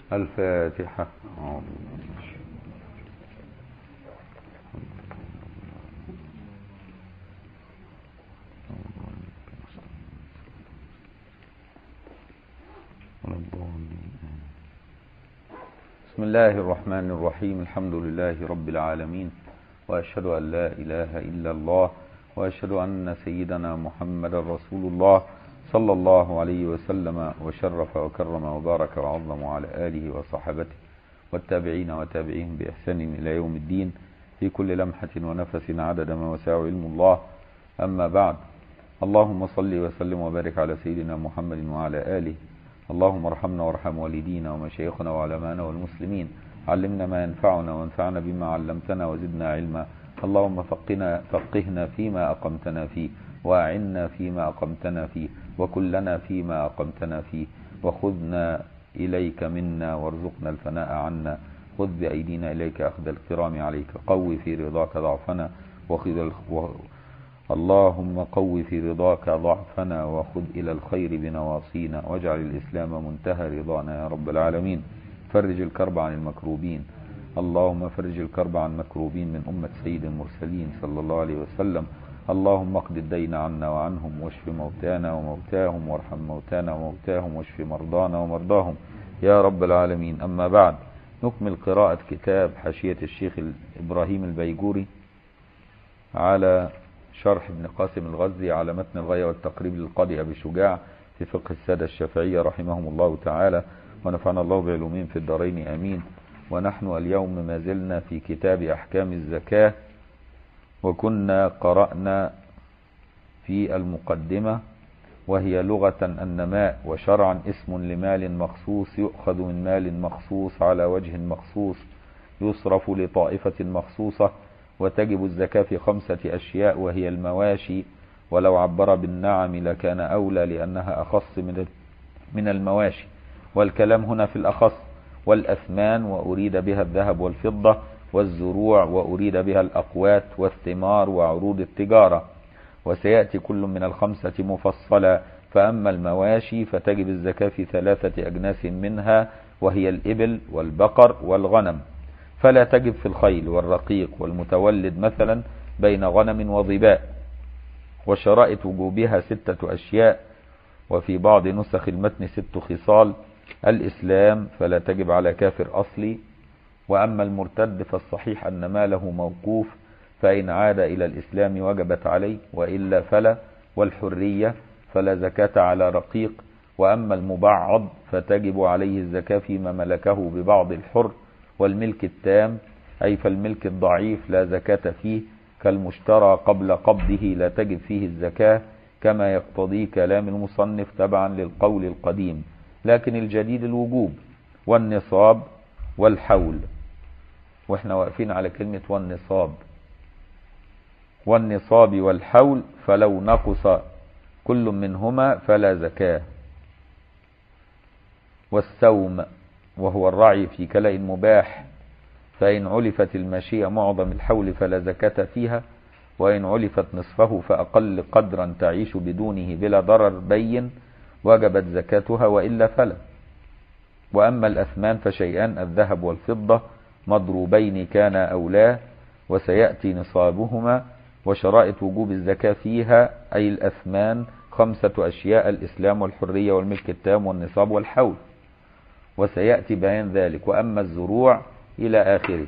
الفاتحة بسم الله الرحمن الرحيم الحمد لله رب العالمين وأشهد أن لا إله إلا الله وأشهد أن سيدنا محمد رسول الله صلى الله عليه وسلم وشرف وكرم وبارك وعظم على آله وصحبته والتابعين وتابعيهم بإحسان إلى يوم الدين في كل لمحة ونفس عدد ما وسع علم الله أما بعد اللهم صل وسلم وبارك على سيدنا محمد وعلى آله اللهم ارحمنا وارحم والدينا ومشايخنا وعلمانا والمسلمين علمنا ما ينفعنا وانفعنا بما علمتنا وزدنا علما اللهم فقنا فقهنا فيما أقمتنا فيه وأعنا فيما أقمتنا فيه وكلنا فيما أقمتنا فيه وخذنا إليك منا وارزقنا الفناء عنا خذ بأيدينا إليك أخذ الكرام عليك قوي في رضاك ضعفنا وخذ و... اللهم قوي في رضاك ضعفنا وخذ إلى الخير بنواصينا واجعل الإسلام منتهى رضانا يا رب العالمين فرج الكرب عن المكروبين اللهم فرج الكرب عن مكروبين من أمة سيد المرسلين صلى الله عليه وسلم اللهم اقض الدين عنا وعنهم واشف موتانا وموتاهم وارحم موتانا وموتاهم واشف مرضانا ومرضاهم يا رب العالمين أما بعد نكمل قراءة كتاب حاشية الشيخ إبراهيم البيجوري على شرح ابن قاسم الغزي على متن الغاية والتقريب للقاضي أبي شجاع في فقه السادة الشافعية رحمهم الله تعالى ونفعنا الله بعلومهم في الدارين أمين ونحن اليوم ما زلنا في كتاب أحكام الزكاة وكنا قرأنا في المقدمة وهي لغة النماء وشرعا اسم لمال مخصوص يؤخذ من مال مخصوص على وجه مخصوص يصرف لطائفة مخصوصة وتجب الزكاة في خمسة أشياء وهي المواشي ولو عبر بالنعم لكان أولى لأنها أخص من من المواشي والكلام هنا في الأخص والأثمان وأريد بها الذهب والفضة والزروع وأريد بها الأقوات والثمار وعروض التجارة وسيأتي كل من الخمسة مفصلا فأما المواشي فتجب الزكاة في ثلاثة أجناس منها وهي الإبل والبقر والغنم فلا تجب في الخيل والرقيق والمتولد مثلا بين غنم وظباء وشرائط وجوبها ستة أشياء وفي بعض نسخ المتن ست خصال الإسلام فلا تجب على كافر أصلي وأما المرتد فالصحيح أن ماله موقوف فإن عاد إلى الإسلام وجبت عليه وإلا فلا والحرية فلا زكاة على رقيق وأما المبعض فتجب عليه الزكاة فيما ملكه ببعض الحر والملك التام أي فالملك الضعيف لا زكاة فيه كالمشترى قبل قبضه لا تجب فيه الزكاة كما يقتضي كلام المصنف تبعا للقول القديم لكن الجديد الوجوب والنصاب والحول واحنا واقفين على كلمة والنصاب والنصاب والحول فلو نقص كل منهما فلا زكاة والسوم وهو الرعي في كلاء مباح فإن علفت الماشية معظم الحول فلا زكاة فيها وإن علفت نصفه فأقل قدرا تعيش بدونه بلا ضرر بين وجبت زكاتها وإلا فلا وأما الأثمان فشيئان الذهب والفضة مضروبين كان أو لا وسيأتي نصابهما وشرائط وجوب الزكاة فيها أي الأثمان خمسة أشياء الإسلام والحرية والملك التام والنصاب والحول وسيأتي بيان ذلك وأما الزروع إلى آخره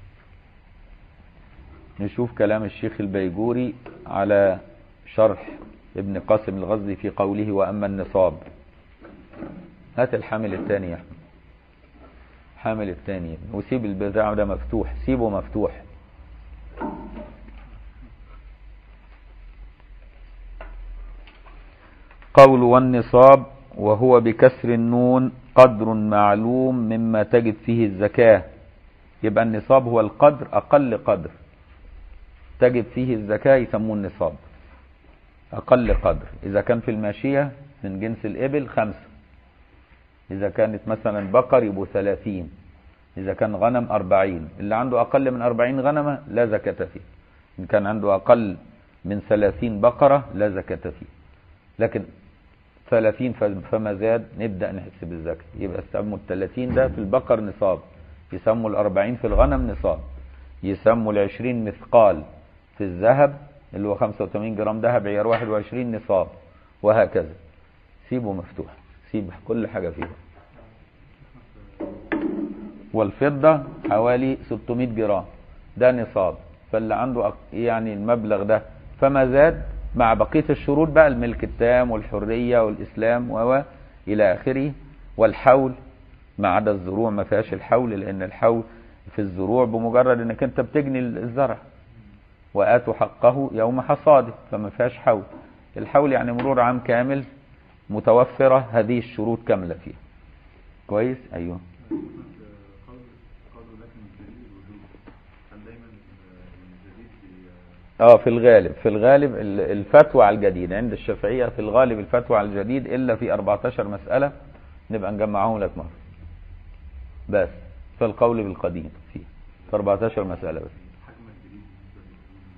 نشوف كلام الشيخ البيجوري على شرح ابن قاسم الغزي في قوله وأما النصاب هات الحامل الثاني يا احمد حامل الثاني وسيب البتاع ده مفتوح سيبه مفتوح قول والنصاب وهو بكسر النون قدر معلوم مما تجد فيه الزكاة يبقى النصاب هو القدر أقل قدر تجد فيه الزكاة يسموه النصاب أقل قدر إذا كان في الماشية من جنس الإبل خمسة إذا كانت مثلا بقر يبقوا ثلاثين إذا كان غنم أربعين اللي عنده أقل من أربعين غنمة لا زكاة فيه إن كان عنده أقل من ثلاثين بقرة لا زكاة فيه لكن 30 ف- فما زاد نبدأ نحسب الزكاة يبقى يسموا ال 30 ده في البقر نصاب يسموا ال 40 في الغنم نصاب يسموا ال 20 مثقال في الذهب اللي هو 85 جرام ذهب عيار 21 نصاب وهكذا سيبه مفتوح سيب كل حاجة فيه والفضة حوالي 600 جرام ده نصاب فاللي عنده أق- يعني المبلغ ده فما زاد مع بقية الشروط بقى الملك التام والحرية والإسلام و إلى آخره والحول ما عدا الزروع ما فيهاش الحول لأن الحول في الزروع بمجرد انك انت بتجني الزرع وآتوا حقه يوم حصاده فما فيهاش حول الحول يعني مرور عام كامل متوفرة هذه الشروط كاملة فيها كويس ايوه قالوا لكن الدليل الوجوب هل دايما الجديد اه في الغالب في الغالب ال- الفتوى على الجديد عند الشافعية في الغالب الفتوى على الجديد إلا في 14 مسألة نبقى نجمعهم لك مرة بس فالقول بالقديم فيه في 14 مسألة بس حجم الجديد بالنسبه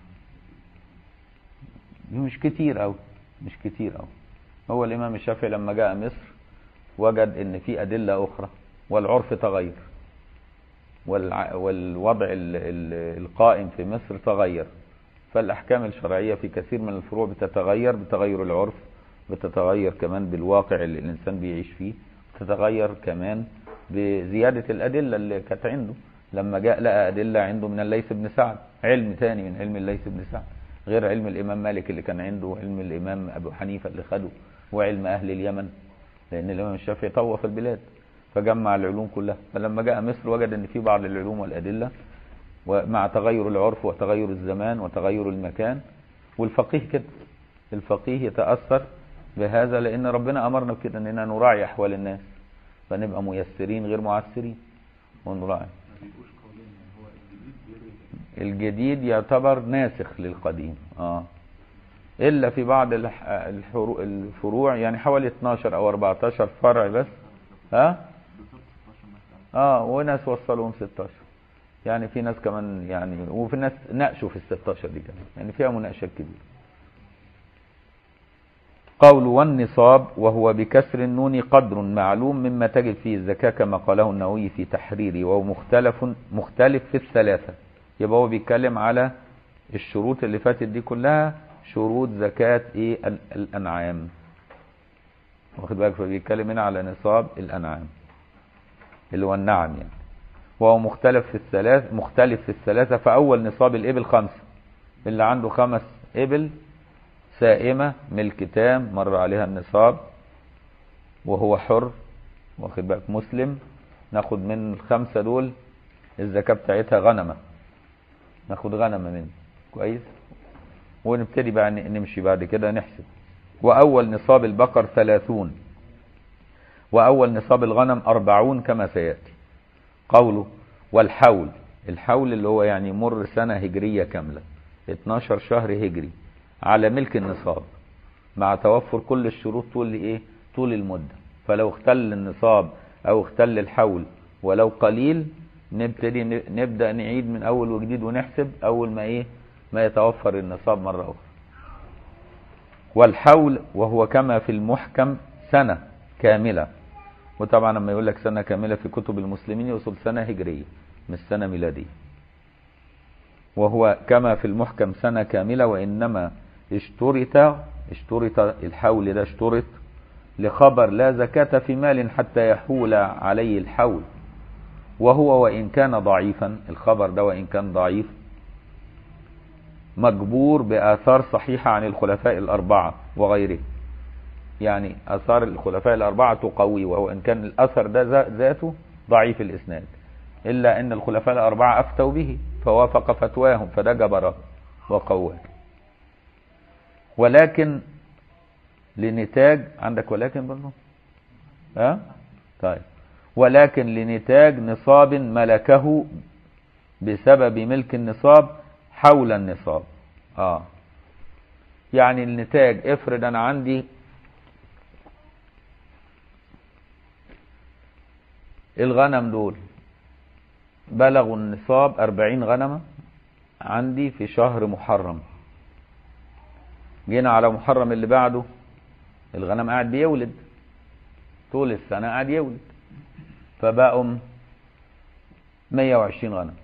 دي مش كتير أوي مش كتير أوي هو الإمام الشافعي لما جاء مصر وجد إن في أدلة أخرى والعرف تغير والع... والوضع ال... ال... القائم في مصر تغير فالأحكام الشرعية في كثير من الفروع بتتغير بتغير العرف بتتغير كمان بالواقع اللي الإنسان بيعيش فيه بتتغير كمان بزيادة الأدلة اللي كانت عنده لما جاء لقى أدلة عنده من الليث بن سعد علم تاني من علم الليث بن سعد غير علم الإمام مالك اللي كان عنده وعلم الإمام أبو حنيفة اللي خده وعلم أهل اليمن لأن الإمام الشافعي طوف البلاد فجمع العلوم كلها فلما جاء مصر وجد أن في بعض العلوم والأدلة ومع تغير العرف وتغير الزمان وتغير المكان والفقيه كده الفقيه يتأثر بهذا لأن ربنا أمرنا بكده أننا نراعي أحوال الناس فنبقى ميسرين غير معسرين ونراعي ما بيبقوش قولين يعني هو الجديد بيلغي الجديد يعتبر ناسخ للقديم اه الا في بعض الح- الحرو- الفروع يعني حوالي 12 او 14 فرع بس ها بالظبط 16 مسألة اه وناس وصلوهم 16 يعني في ناس كمان يعني وفي ناس ناقشوا في ال 16 دي كمان يعني فيها مناقشات كبيره قول والنصاب وهو بكسر النون قدر معلوم مما تجب فيه الزكاة كما قاله النووي في تحريري وهو مختلف مختلف في الثلاثة يبقى هو بيتكلم على الشروط اللي فاتت دي كلها شروط زكاة ايه ال- الأنعام واخد بالك فبيتكلم هنا على نصاب الأنعام اللي هو النعم يعني وهو مختلف في الثلاث مختلف في الثلاثة فأول نصاب الإبل خمسة اللي عنده خمس إبل سائمة ملك تام مر عليها النصاب وهو حر واخد بالك مسلم ناخد من الخمسة دول الزكاة بتاعتها غنمة ناخد غنمة منه كويس ونبتدي بقى ن- نمشي بعد كده نحسب وأول نصاب البقر ثلاثون وأول نصاب الغنم أربعون كما سيأتي قوله والحول الحول اللي هو يعني مر سنة هجرية كاملة 12 شهر هجري على ملك النصاب مع توفر كل الشروط طول ايه طول المدة فلو اختل النصاب او اختل الحول ولو قليل نبتدي ن- نبدأ نعيد من اول وجديد ونحسب اول ما ايه ما يتوفر النصاب مرة اخرى والحول وهو كما في المحكم سنة كاملة وطبعا لما يقول لك سنة كاملة في كتب المسلمين يقصد سنة هجرية مش سنة ميلادية وهو كما في المحكم سنة كاملة وإنما اشترط اشترط الحول ده اشترط لخبر لا زكاة في مال حتى يحول عليه الحول وهو وإن كان ضعيفا الخبر ده وإن كان ضعيف مجبور بآثار صحيحة عن الخلفاء الأربعة وغيره يعني آثار الخلفاء الأربعة تقوي وهو إن كان الأثر ده ذا- ذاته ضعيف الإسناد إلا أن الخلفاء الأربعة أفتوا به فوافق فتواهم فده جبره وقواه ولكن لنتاج عندك ولكن برضه ها طيب ولكن لنتاج نصاب ملكه بسبب ملك النصاب حول النصاب اه يعني النتاج افرض انا عندي الغنم دول بلغوا النصاب أربعين غنمة عندي في شهر محرم جينا على محرم اللي بعده الغنم قاعد بيولد طول السنة قاعد يولد فبقوا 120 غنم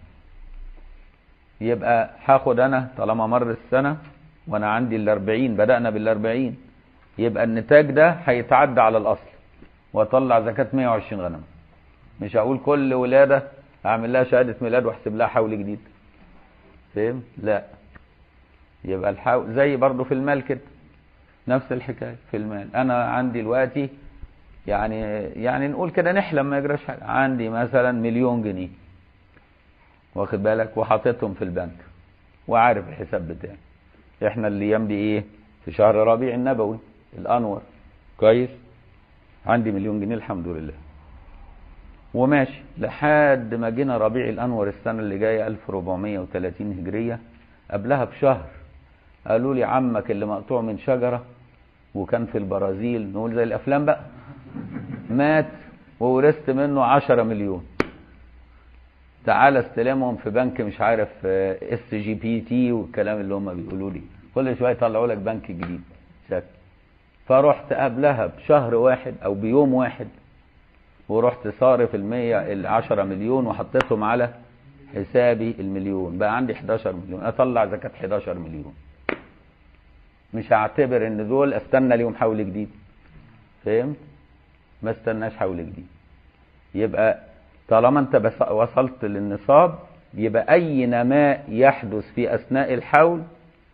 يبقى هاخد انا طالما مر السنة وانا عندي الاربعين بدأنا بالاربعين يبقى النتاج ده هيتعدى على الاصل واطلع زكاة 120 غنم مش هقول كل ولادة اعمل لها شهادة ميلاد واحسب لها حول جديد فهم لا يبقى الحول زي برضو في المال كده نفس الحكاية في المال انا عندي دلوقتي يعني يعني نقول كده نحلم ما يجراش حاجة عندي مثلا مليون جنيه واخد بالك وحاططهم في البنك وعارف الحساب بتاعي احنا الايام دي ايه في شهر ربيع النبوي الانور كويس عندي مليون جنيه الحمد لله وماشي لحد ما جينا ربيع الانور السنه اللي جايه 1430 هجريه قبلها بشهر قالوا لي عمك اللي مقطوع من شجره وكان في البرازيل نقول زي الافلام بقى مات وورثت منه 10 مليون تعالى استلمهم في بنك مش عارف اس جي بي تي والكلام اللي هم بيقولوا لي كل شويه يطلعوا لك بنك جديد شكل فرحت قبلها بشهر واحد او بيوم واحد ورحت صارف المية العشرة مليون وحطيتهم على حسابي المليون بقى عندي 11 مليون اطلع زكاة 11 مليون مش هعتبر ان دول استنى ليهم حول جديد فهمت ما استناش حول جديد يبقى طالما انت بس وصلت للنصاب يبقى اي نماء يحدث في اثناء الحول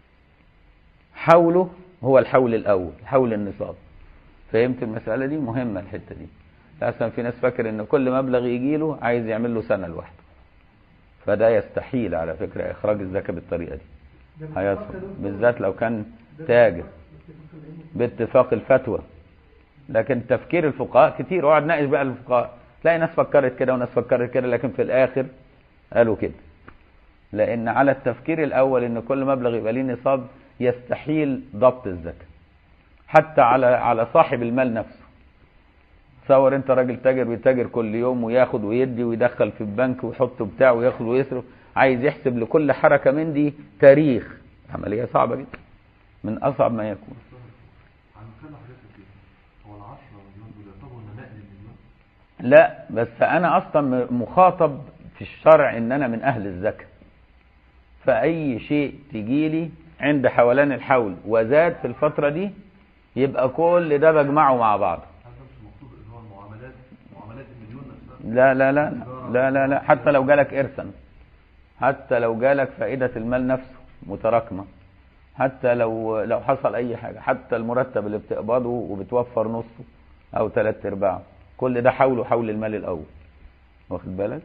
حوله هو الحول الاول حول النصاب فهمت المسألة دي مهمة الحتة دي لأحسن في ناس فاكر ان كل مبلغ يجي له عايز يعمل له سنة لوحده فده يستحيل على فكرة اخراج الزكاة بالطريقة دي هيصل بالذات لو كان تاجر باتفاق الفتوى لكن تفكير الفقهاء كتير واقعد ناقش بقى الفقهاء تلاقي ناس فكرت كده وناس فكرت كده لكن في الاخر قالوا كده لان على التفكير الاول ان كل مبلغ يبقى ليه نصاب يستحيل ضبط الزكاه حتى على على صاحب المال نفسه تصور انت راجل تاجر بيتاجر كل يوم وياخد ويدي ويدخل في البنك ويحط بتاعه وياخد ويصرف عايز يحسب لكل حركه من دي تاريخ عمليه صعبه جدا من اصعب ما يكون عن كل حاجات كتير هو ال 10 مليون دول يعتبروا نماء للمليون لا بس انا اصلا مخاطب في الشرع ان انا من اهل الزكاه فاي شيء تجيلي عند حولان الحول وزاد في الفتره دي يبقى كل ده بجمعه مع بعض هل ده مش المقصود اللي هو المعاملات معاملات المليون نفسها لا لا لا لا لا لا حتى لو جالك ارثا حتى لو جالك فائدة المال نفسه متراكمة حتى لو لو حصل اي حاجة حتى المرتب اللي بتقبضه وبتوفر نصه او ثلاث ارباعه كل ده حوله حول المال الاول واخد بالك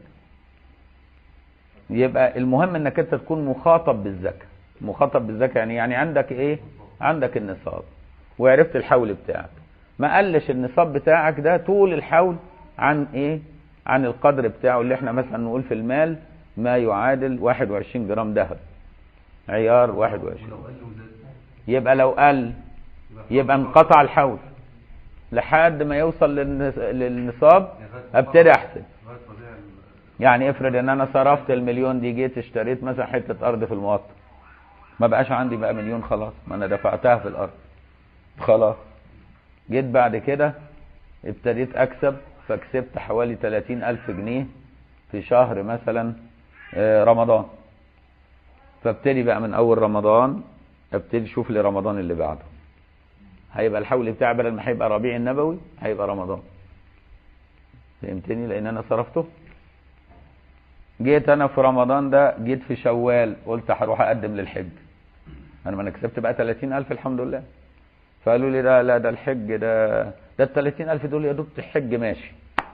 يبقى المهم انك انت تكون مخاطب بالزكاة مخاطب بالزكاة يعني يعني عندك ايه عندك النصاب وعرفت الحول بتاعك ما قلش النصاب بتاعك ده طول الحول عن ايه عن القدر بتاعه اللي احنا مثلا نقول في المال ما يعادل 21 جرام ذهب عيار 21 ولو قل وزاد يبقى لو قل يبقى انقطع الحول لحد ما يوصل للنص- للنصاب ابتدي احسب لغايه ربيع ال- يعني افرض ان انا صرفت المليون دي جيت اشتريت مثلا حته ارض في الموطن ما بقاش عندي بقى مليون خلاص ما انا دفعتها في الارض خلاص جيت بعد كده ابتديت اكسب فكسبت حوالي 30 الف جنيه في شهر مثلا آه، رمضان فابتدي بقى من اول رمضان ابتدي اشوف لي رمضان اللي بعده هيبقى الحول بتاعي بدل ما هيبقى ربيع النبوي هيبقى رمضان فهمتني لان انا صرفته جيت انا في رمضان ده جيت في شوال قلت هروح اقدم للحج انا ما انا كسبت بقى 30000 الحمد لله فقالوا لي لا لا ده الحج ده ده ال 30000 دول يا دوب الحج ماشي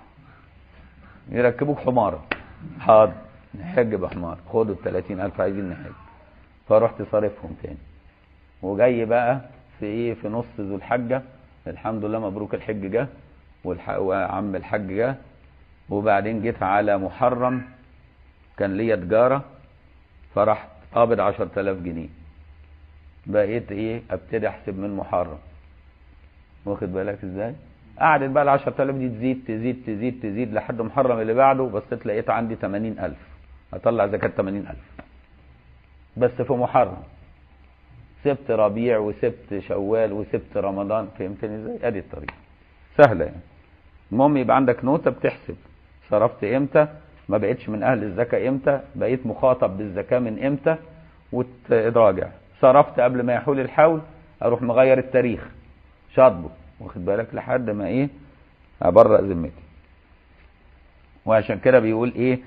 يركبوك حمار حاضر نحج بحمار خدوا ال 30000 عايزين نحج فرحت صارفهم تاني وجاي بقى في ايه في نص ذو الحجه الحمد لله مبروك الحج جه والح... وعم الحج جه وبعدين جيت على محرم كان ليا تجاره فرحت قابض 10000 جنيه بقيت ايه ابتدي احسب من محرم واخد بالك ازاي قعدت بقى ال 10000 دي تزيد تزيد تزيد تزيد لحد محرم اللي بعده بصيت لقيت عندي 80000 اطلع زكاه 80000 بس في محرم سبت ربيع وسبت شوال وسبت رمضان فهمتني ازاي ادي الطريقه سهله يعني المهم يبقى عندك نوتة بتحسب صرفت امتى ما بقتش من اهل الزكاة امتى بقيت مخاطب بالزكاة من امتى وتراجع صرفت قبل ما يحول الحول اروح مغير التاريخ شاطبه واخد بالك لحد ما ايه ابرأ ذمتي وعشان كده بيقول ايه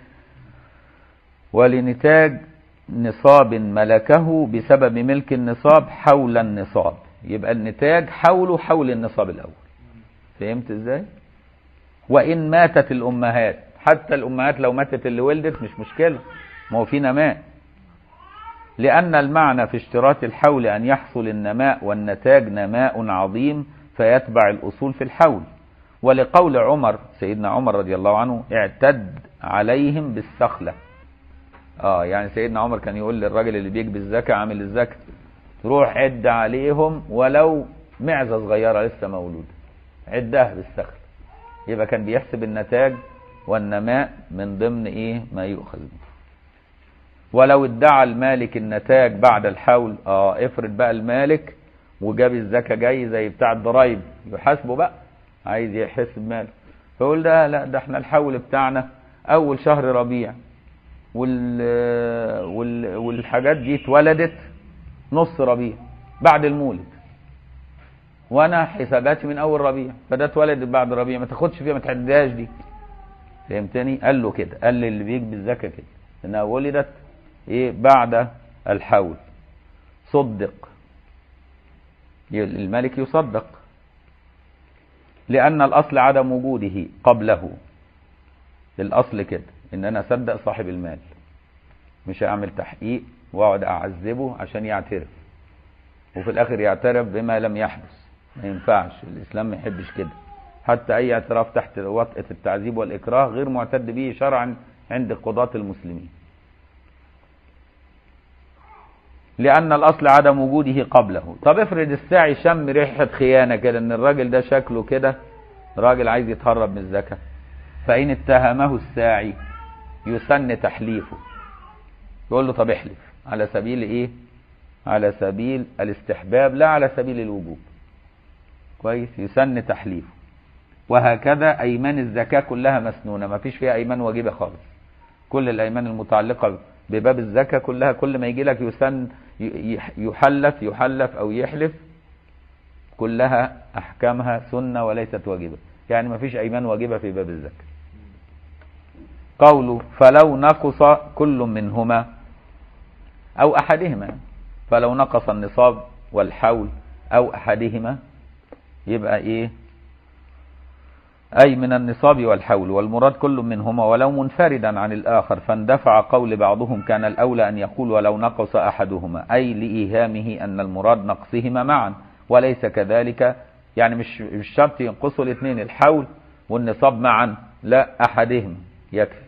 ولنتاج نصاب ملكه بسبب ملك النصاب حول النصاب يبقى النتاج حوله حول النصاب الاول فهمت ازاي وان ماتت الامهات حتى الامهات لو ماتت اللي ولدت مش مشكله ما هو في نماء لان المعنى في اشتراط الحول ان يحصل النماء والنتاج نماء عظيم فيتبع الاصول في الحول ولقول عمر سيدنا عمر رضي الله عنه اعتد عليهم بالسخله اه يعني سيدنا عمر كان يقول للراجل اللي بيجبي الزكاه عامل الزكاه روح عد عليهم ولو معزه صغيره لسه مولوده عدها بالسخل يبقى كان بيحسب النتاج والنماء من ضمن ايه ما يؤخذ منه ولو ادعى المالك النتاج بعد الحول اه افرض بقى المالك وجاب الزكاه جاي زي بتاع الضرايب يحاسبه بقى عايز يحسب ماله فيقول ده لا ده احنا الحول بتاعنا اول شهر ربيع وال وال والحاجات دي اتولدت نص ربيع بعد المولد وانا حساباتي من اول ربيع فده اتولدت بعد ربيع ما تاخدش فيها ما تعدهاش دي فهمتني قال له كده قال لي اللي بيجبي الزكاه كده انها ولدت ايه بعد الحول صدق الملك يصدق لان الاصل عدم وجوده قبله الاصل كده ان انا اصدق صاحب المال مش هعمل تحقيق واقعد اعذبه عشان يعترف وفي الاخر يعترف بما لم يحدث ما ينفعش الاسلام ما يحبش كده حتى اي اعتراف تحت وطأة التعذيب والاكراه غير معتد به شرعا عند قضاة المسلمين لان الاصل عدم وجوده قبله طب افرض الساعي شم ريحة خيانة كده ان الراجل ده شكله كده راجل عايز يتهرب من الزكاة فان اتهمه الساعي يسن تحليفه يقول له طب احلف على سبيل ايه على سبيل الاستحباب لا على سبيل الوجوب كويس يسن تحليفه وهكذا ايمان الزكاه كلها مسنونه ما فيش فيها ايمان واجبه خالص كل الايمان المتعلقه بباب الزكاه كلها كل ما يجي لك يسن يحلف يحلف او يحلف كلها احكامها سنه وليست واجبه يعني ما فيش ايمان واجبه في باب الزكاه قوله فلو نقص كل منهما او احدهما فلو نقص النصاب والحول او احدهما يبقى ايه اي من النصاب والحول والمراد كل منهما ولو منفردا عن الاخر فاندفع قول بعضهم كان الاولى ان يقول ولو نقص احدهما اي لايهامه ان المراد نقصهما معا وليس كذلك يعني مش مش شرط ينقصوا الاثنين الحول والنصاب معا لا احدهما يكفي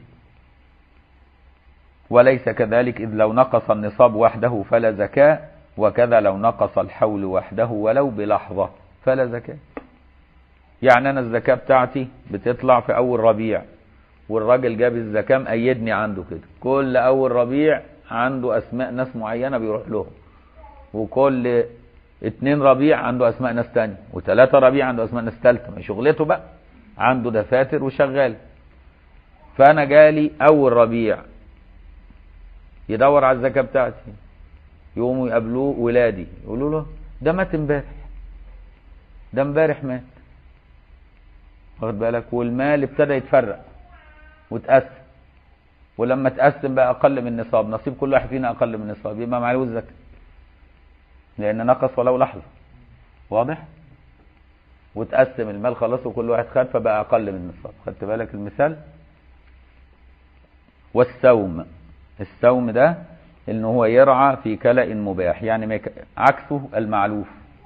وليس كذلك إذ لو نقص النصاب وحده فلا زكاة وكذا لو نقص الحول وحده ولو بلحظة فلا زكاة يعني أنا الزكاة بتاعتي بتطلع في أول ربيع والراجل جاب الزكاة مأيدني عنده كده كل أول ربيع عنده أسماء ناس معينة بيروح لهم وكل اتنين ربيع عنده أسماء ناس تانية وثلاثة ربيع عنده أسماء ناس تالتة ما شغلته بقى عنده دفاتر وشغال فأنا جالي أول ربيع يدور على الزكاة بتاعتي يقوموا يقابلوه ولادي يقولوا له ده مات امبارح ده امبارح مات واخد بالك والمال ابتدى يتفرق وتقسم ولما تقسم بقى اقل من نصاب نصيب كل واحد فينا اقل من نصاب يبقى معلوش الزكاه لان نقص ولو لحظه واضح وتقسم المال خلاص وكل واحد خد فبقى اقل من النصاب خدت بالك المثال والسوم السوم ده ان هو يرعى في كلأ مباح يعني عكسه المعلوف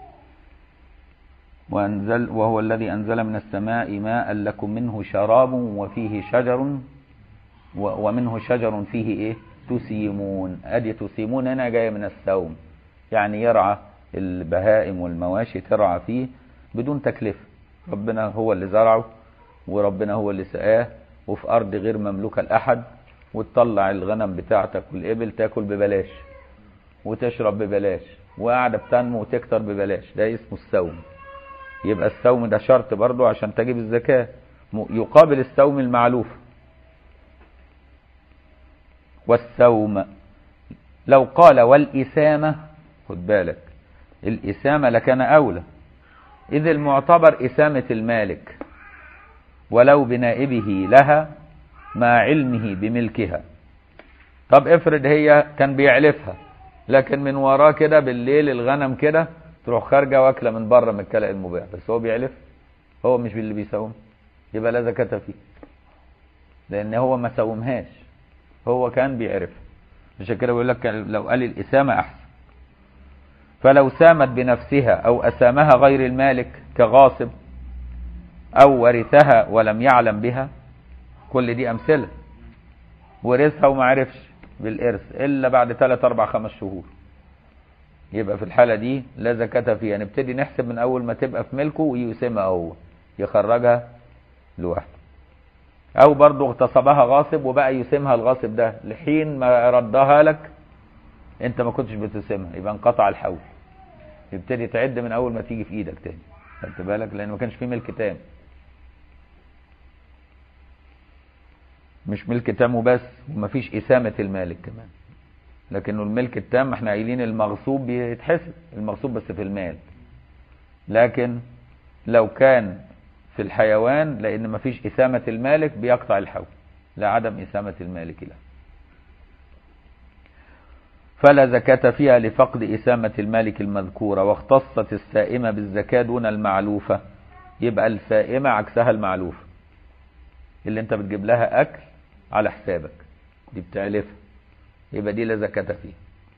وأنزل وهو الذي أنزل من السماء ماء لكم منه شراب وفيه شجر ومنه شجر فيه إيه تسيمون أدي تسيمون هنا جاية من السوم يعني يرعى البهائم والمواشي ترعى فيه بدون تكلفة ربنا هو اللي زرعه وربنا هو اللي سقاه وفي أرض غير مملوكة لأحد وتطلع الغنم بتاعتك والإبل تاكل ببلاش وتشرب ببلاش وقاعدة بتنمو وتكتر ببلاش ده اسمه السوم يبقى السوم ده شرط برضو عشان تجب الزكاة م- يقابل السوم المعلوف والسوم لو قال والإسامة خد بالك الإسامة لكان أولى إذ المعتبر إسامة المالك ولو بنائبه لها مع علمه بملكها طب افرض هي كان بيعلفها لكن من وراه كده بالليل الغنم كده تروح خارجه واكله من بره من الكلأ المباح بس هو بيعلف هو مش اللي بيساوم يبقى لا زكاة فيه لان هو ما ساومهاش هو كان بيعرفها عشان كده بيقول لك لو قال الإسامة أحسن فلو سامت بنفسها أو أسامها غير المالك كغاصب أو ورثها ولم يعلم بها كل دي أمثلة ورثها وما عرفش بالإرث إلا بعد 3 4 5 شهور يبقى في الحالة دي لا زكاة فيها نبتدي نحسب من أول ما تبقى في ملكه ويقسمها هو يخرجها لوحده أو برضه اغتصبها غاصب وبقى يسمها الغاصب ده لحين ما ردها لك أنت ما كنتش بتسمها يبقى انقطع الحول يبتدي تعد من أول ما تيجي في إيدك تاني خدت بالك لأن ما كانش فيه ملك تام مش ملك تام وبس ومفيش إسامة المالك كمان لكنه الملك التام احنا قايلين المغصوب بيتحسب المغصوب بس في المال لكن لو كان في الحيوان لأن مفيش إسامة المالك بيقطع الحول لعدم إسامة المالك له فلا زكاة فيها لفقد إسامة المالك المذكورة واختصت السائمة بالزكاة دون المعلوفة يبقى السائمة عكسها المعلوفة اللي انت بتجيب لها أكل على حسابك دي بتعلفها يبقى دي لا زكاة فيها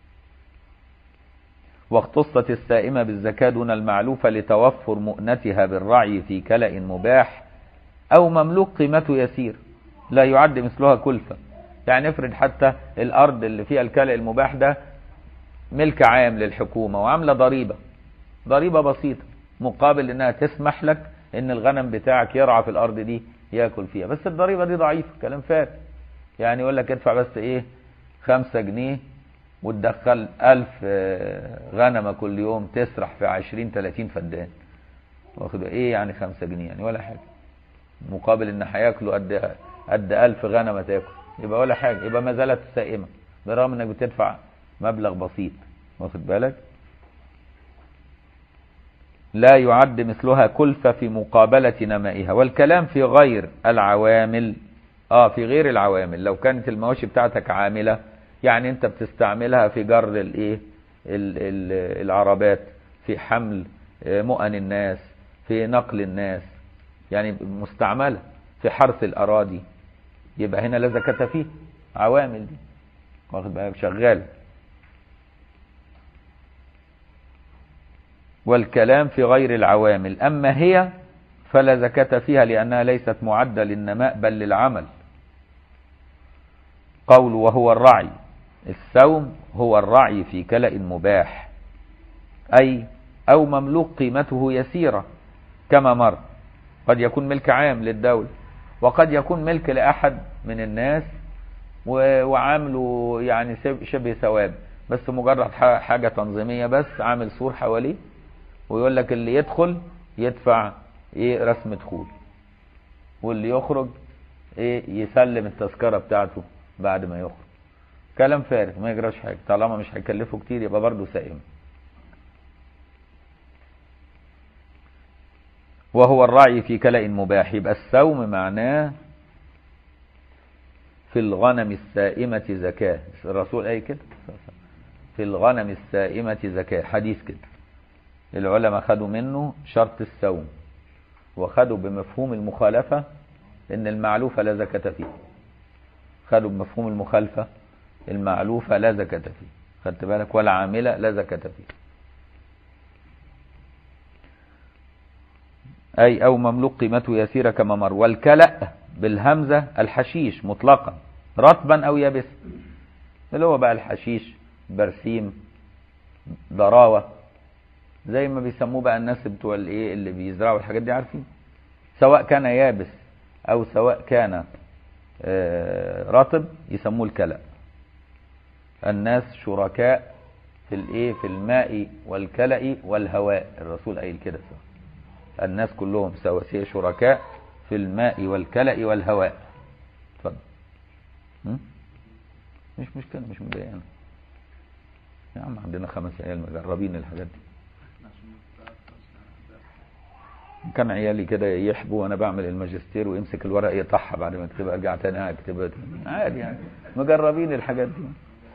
واختصت السائمة بالزكاة دون المعلوفة لتوفر مؤنتها بالرعي في كلأ مباح أو مملوك قيمته يسير لا يعد مثلها كلفة يعني افرض حتى الأرض اللي فيها الكلأ المباح ده ملك عام للحكومة وعاملة ضريبة ضريبة بسيطة مقابل انها تسمح لك ان الغنم بتاعك يرعى في الارض دي ياكل فيها بس الضريبة دي ضعيفة كلام فارغ يعني يقول لك ادفع بس ايه خمسة جنيه وتدخل ألف غنمة كل يوم تسرح في عشرين تلاتين فدان واخد ايه يعني خمسة جنيه يعني ولا حاجة مقابل ان هياكلوا قد قد ألف غنمة تاكل يبقى ولا حاجة يبقى ما زالت سائمة بالرغم انك بتدفع مبلغ بسيط واخد بالك لا يعد مثلها كلفة في مقابلة نمائها والكلام في غير العوامل اه في غير العوامل لو كانت المواشي بتاعتك عاملة يعني انت بتستعملها في جر الايه العربات في حمل مؤن الناس في نقل الناس يعني مستعملة في حرث الاراضي يبقى هنا لا زكاة فيه عوامل دي واخد بالك شغال والكلام في غير العوامل أما هي فلا زكاة فيها لأنها ليست معدة للنماء بل للعمل قول وهو الرعي السوم هو الرعي في كلأ مباح أي أو مملوك قيمته يسيرة كما مر قد يكون ملك عام للدولة وقد يكون ملك لأحد من الناس وعامله يعني شبه ثواب بس مجرد حاجة تنظيمية بس عامل سور حواليه ويقول لك اللي يدخل يدفع ايه رسم دخول واللي يخرج ايه يسلم التذكرة بتاعته بعد ما يخرج كلام فارغ ما يجراش حاجة طالما مش هيكلفه كتير يبقى برضه سائم وهو الرعي في كلأ مباح يبقى السوم معناه في الغنم السائمة زكاة الرسول أي كده في الغنم السائمة زكاة حديث كده العلماء خدوا منه شرط السوم وخدوا بمفهوم المخالفة ان المعلوفة لا زكاة فيه خدوا بمفهوم المخالفة المعلوفة لا زكاة فيه خدت بالك ولا عاملة لا زكاة فيه أي أو مملوك قيمته يسيرة كما مر والكلأ بالهمزة الحشيش مطلقا رطبا أو يابس اللي هو بقى الحشيش برسيم ضراوة زي ما بيسموه بقى الناس بتوع الايه اللي بيزرعوا الحاجات دي عارفين سواء كان يابس او سواء كان رطب يسموه الكلأ الناس شركاء في الايه في الماء والكلأ والهواء الرسول قايل كده صح الناس كلهم سواسية شركاء في الماء والكلأ والهواء اتفضل م? مش مشكلة مش مضايقانا يا عم عندنا خمس عيال مجربين الحاجات دي كان عيالي كده يحبوا وانا بعمل الماجستير ويمسك الورق يقطعها بعد ما اكتبها ارجع تاني اكتبها تاني عادي يعني مجربين الحاجات دي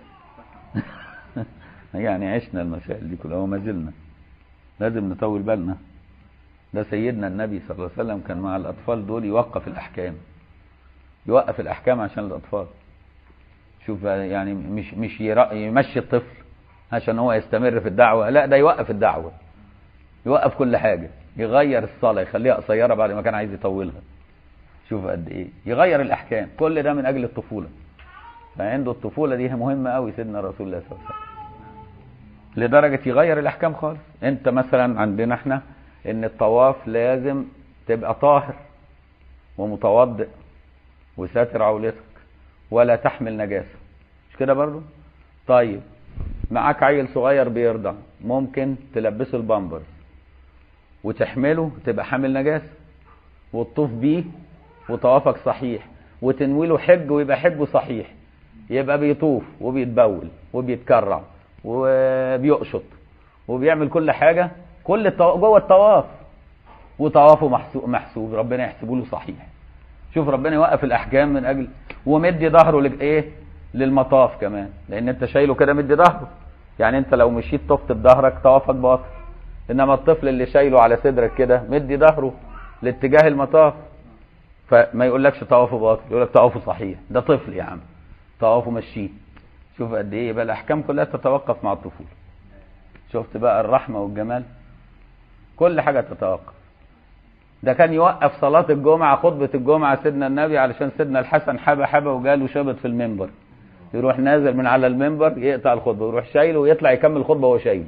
يعني عشنا المسائل دي كلها وما زلنا لازم نطول بالنا ده سيدنا النبي صلى الله عليه وسلم كان مع الاطفال دول يوقف الاحكام يوقف الاحكام عشان الاطفال شوف يعني مش مش يمشي الطفل عشان هو يستمر في الدعوه لا ده يوقف الدعوه يوقف كل حاجه يغير الصلاه يخليها قصيره بعد ما كان عايز يطولها شوف قد ايه يغير الاحكام كل ده من اجل الطفوله فعنده الطفوله دي مهمه قوي سيدنا رسول الله صلى الله عليه وسلم لدرجه يغير الاحكام خالص انت مثلا عندنا احنا ان الطواف لازم تبقى طاهر ومتوضئ وساتر عورتك ولا تحمل نجاسه مش كده برضو طيب معاك عيل صغير بيرضع ممكن تلبسه البامبرز وتحمله تبقى حامل نجاسه وتطوف بيه وطوافك صحيح وتنوي له حج ويبقى حجه صحيح يبقى بيطوف وبيتبول وبيتكرع وبيقشط وبيعمل كل حاجه كل الطو... جوه الطواف وطوافه محسوب محسوب ربنا يحسبه له صحيح شوف ربنا يوقف الاحكام من اجل ومدي ظهره لايه للمطاف كمان لان انت شايله كده مدي ظهره يعني انت لو مشيت طفت بظهرك طوافك باطل انما الطفل اللي شايله على صدرك كده مدي ظهره لاتجاه المطاف فما يقولكش طوافه باطل يقول لك طوافه صحيح ده طفل يا عم طوافه مشيه شوف قد ايه يبقى الاحكام كلها تتوقف مع الطفوله شفت بقى الرحمه والجمال كل حاجه تتوقف ده كان يوقف صلاة الجمعة خطبة الجمعة سيدنا النبي علشان سيدنا الحسن حبة حبة وجاله شبط في المنبر يروح نازل من على المنبر يقطع الخطبة ويروح شايله ويطلع يكمل الخطبة وهو شايله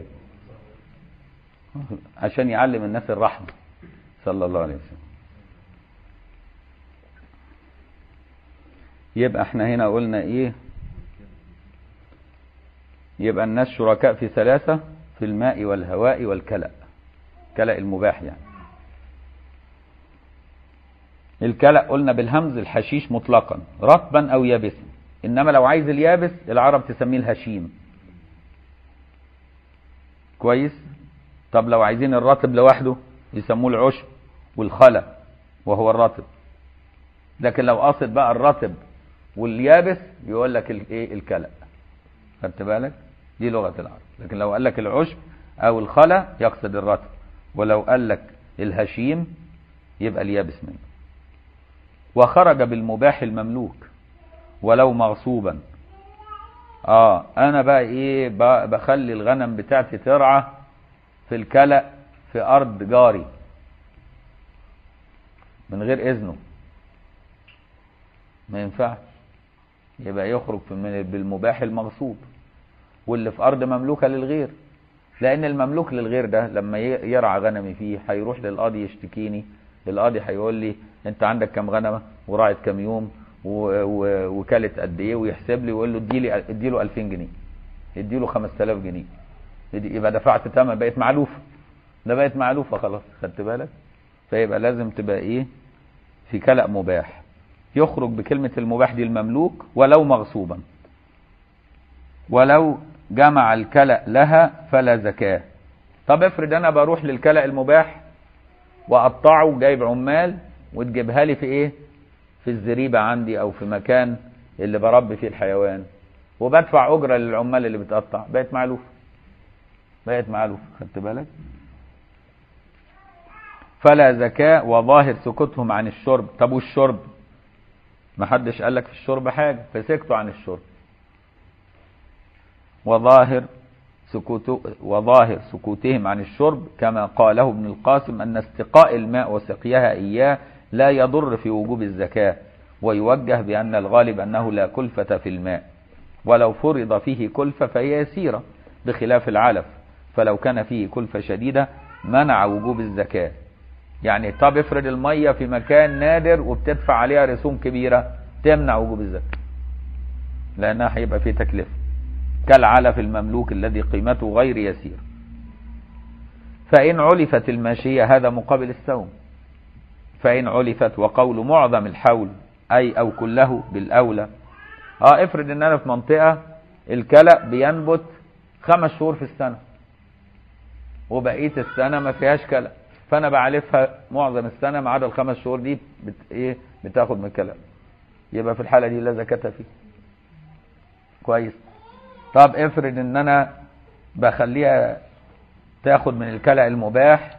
عشان يعلم الناس الرحمة صلى الله عليه وسلم يبقى احنا هنا قلنا ايه يبقى الناس شركاء في ثلاثة في الماء والهواء والكلأ كلأ المباح يعني الكلأ قلنا بالهمز الحشيش مطلقا رطبا او يابسا انما لو عايز اليابس العرب تسميه الهشيم كويس طب لو عايزين الرطب لوحده يسموه العشب والخلا وهو الرطب لكن لو قاصد بقى الرطب واليابس يقول لك الايه الكلأ خدت بالك دي لغة العرب لكن لو قال لك العشب او الخلا يقصد الرطب ولو قال لك الهشيم يبقى اليابس منه وخرج بالمباح المملوك ولو مغصوبا اه انا بقى ايه بخلي الغنم بتاعتي ترعى في الكلأ في ارض جاري من غير اذنه ما ينفعش يبقى يخرج من بالمباح المغصوب واللي في ارض مملوكه للغير لان المملوك للغير ده لما يرعى غنمي فيه هيروح للقاضي يشتكيني القاضي هيقول لي انت عندك كام غنمه وراعت كام يوم وكلت قد ايه ويحسب لي ويقول له اديلي اديله 2000 جنيه اديله 5000 جنيه يبقى دفعت ثمن بقت معلوفه ده بقت معلوفه خلاص خدت بالك فيبقى لازم تبقى ايه في كلأ مباح يخرج بكلمة المباح دي المملوك ولو مغصوبا ولو جمع الكلأ لها فلا زكاة طب افرض انا بروح للكلأ المباح واقطعه جايب عمال وتجيبها لي في ايه في الزريبة عندي او في مكان اللي بربي فيه الحيوان وبدفع اجرة للعمال اللي بتقطع بقت معلوفة بقت معلوفة خدت بالك فلا زكاة وظاهر سكوتهم عن الشرب طب والشرب ما حدش قال لك في الشرب حاجة فسكتوا عن الشرب وظاهر سكوت وظاهر سكوتهم عن الشرب كما قاله ابن القاسم أن استقاء الماء وسقيها إياه لا يضر في وجوب الزكاة ويوجه بأن الغالب أنه لا كلفة في الماء ولو فرض فيه كلفة فهي يسيرة بخلاف العلف فلو كان فيه كلفة شديدة منع وجوب الزكاة يعني طب افرض المية في مكان نادر وبتدفع عليها رسوم كبيرة تمنع وجوب الزكاة لأنها هيبقى فيه تكلفة كالعلف المملوك الذي قيمته غير يسير فإن علفت الماشية هذا مقابل السوم فإن علفت وقول معظم الحول أي أو كله بالأولى اه افرض ان انا في منطقة الكلأ بينبت خمس شهور في السنة وبقية السنة ما فيهاش كلأ فانا بعلفها معظم السنة ما عدا الخمس شهور دي بت ايه بتاخد من الكلأ يبقى في الحالة دي لا زكاة فيه كويس طب افرض ان انا بخليها تاخد من الكلأ المباح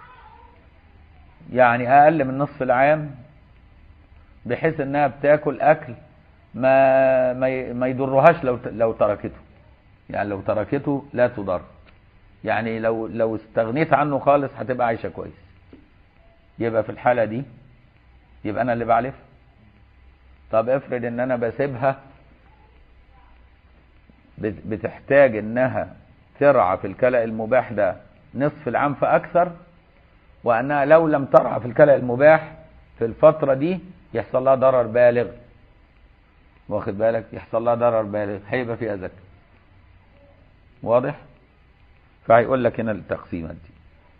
يعني اقل من نصف العام بحيث انها بتاكل اكل ما ما ما يضرهاش لو لو تركته يعني لو تركته لا تضر يعني لو لو استغنيت عنه خالص هتبقى عايشه كويس يبقى في الحاله دي يبقى انا اللي بعلف طب افرض ان انا بسيبها بتحتاج انها ترعى في الكلأ المباح ده نصف العام فاكثر وانها لو لم ترعى في الكلأ المباح في الفترة دي يحصل لها ضرر بالغ واخد بالك يحصل لها ضرر بالغ هيبقى فيها زكاة واضح فهيقول لك هنا التقسيمات دي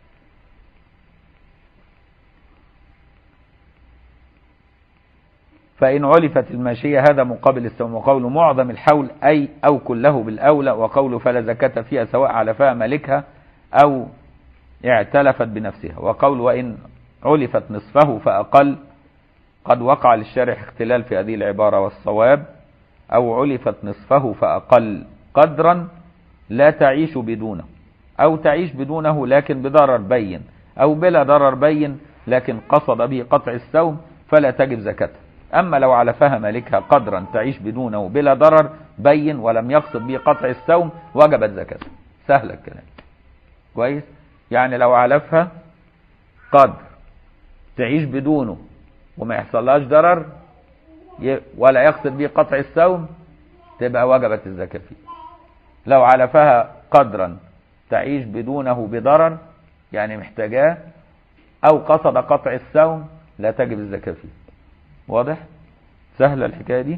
فإن علفت الماشية هذا مقابل السوم وقول معظم الحول أي أو كله بالأولى وقول فلا زكاة فيها سواء علفها مالكها أو اعتلفت بنفسها وقول وإن علفت نصفه فأقل قد وقع للشارع اختلال في هذه العبارة والصواب أو علفت نصفه فأقل قدرا لا تعيش بدونه أو تعيش بدونه لكن بضرر بين أو بلا ضرر بين لكن قصد به قطع السوم فلا تجب زكاته أما لو علفها مالكها قدرا تعيش بدونه بلا ضرر بين ولم يقصد به قطع السوم وجبت زكاته سهل الكلام كويس يعني لو علفها قدر تعيش بدونه وما يحصلهاش ضرر ولا يقصد به قطع السوم تبقى وجبت الزكاة فيه لو علفها قدرا تعيش بدونه بضرر يعني محتاجاه او قصد قطع السوم لا تجب الزكاة فيه واضح سهلة الحكاية دي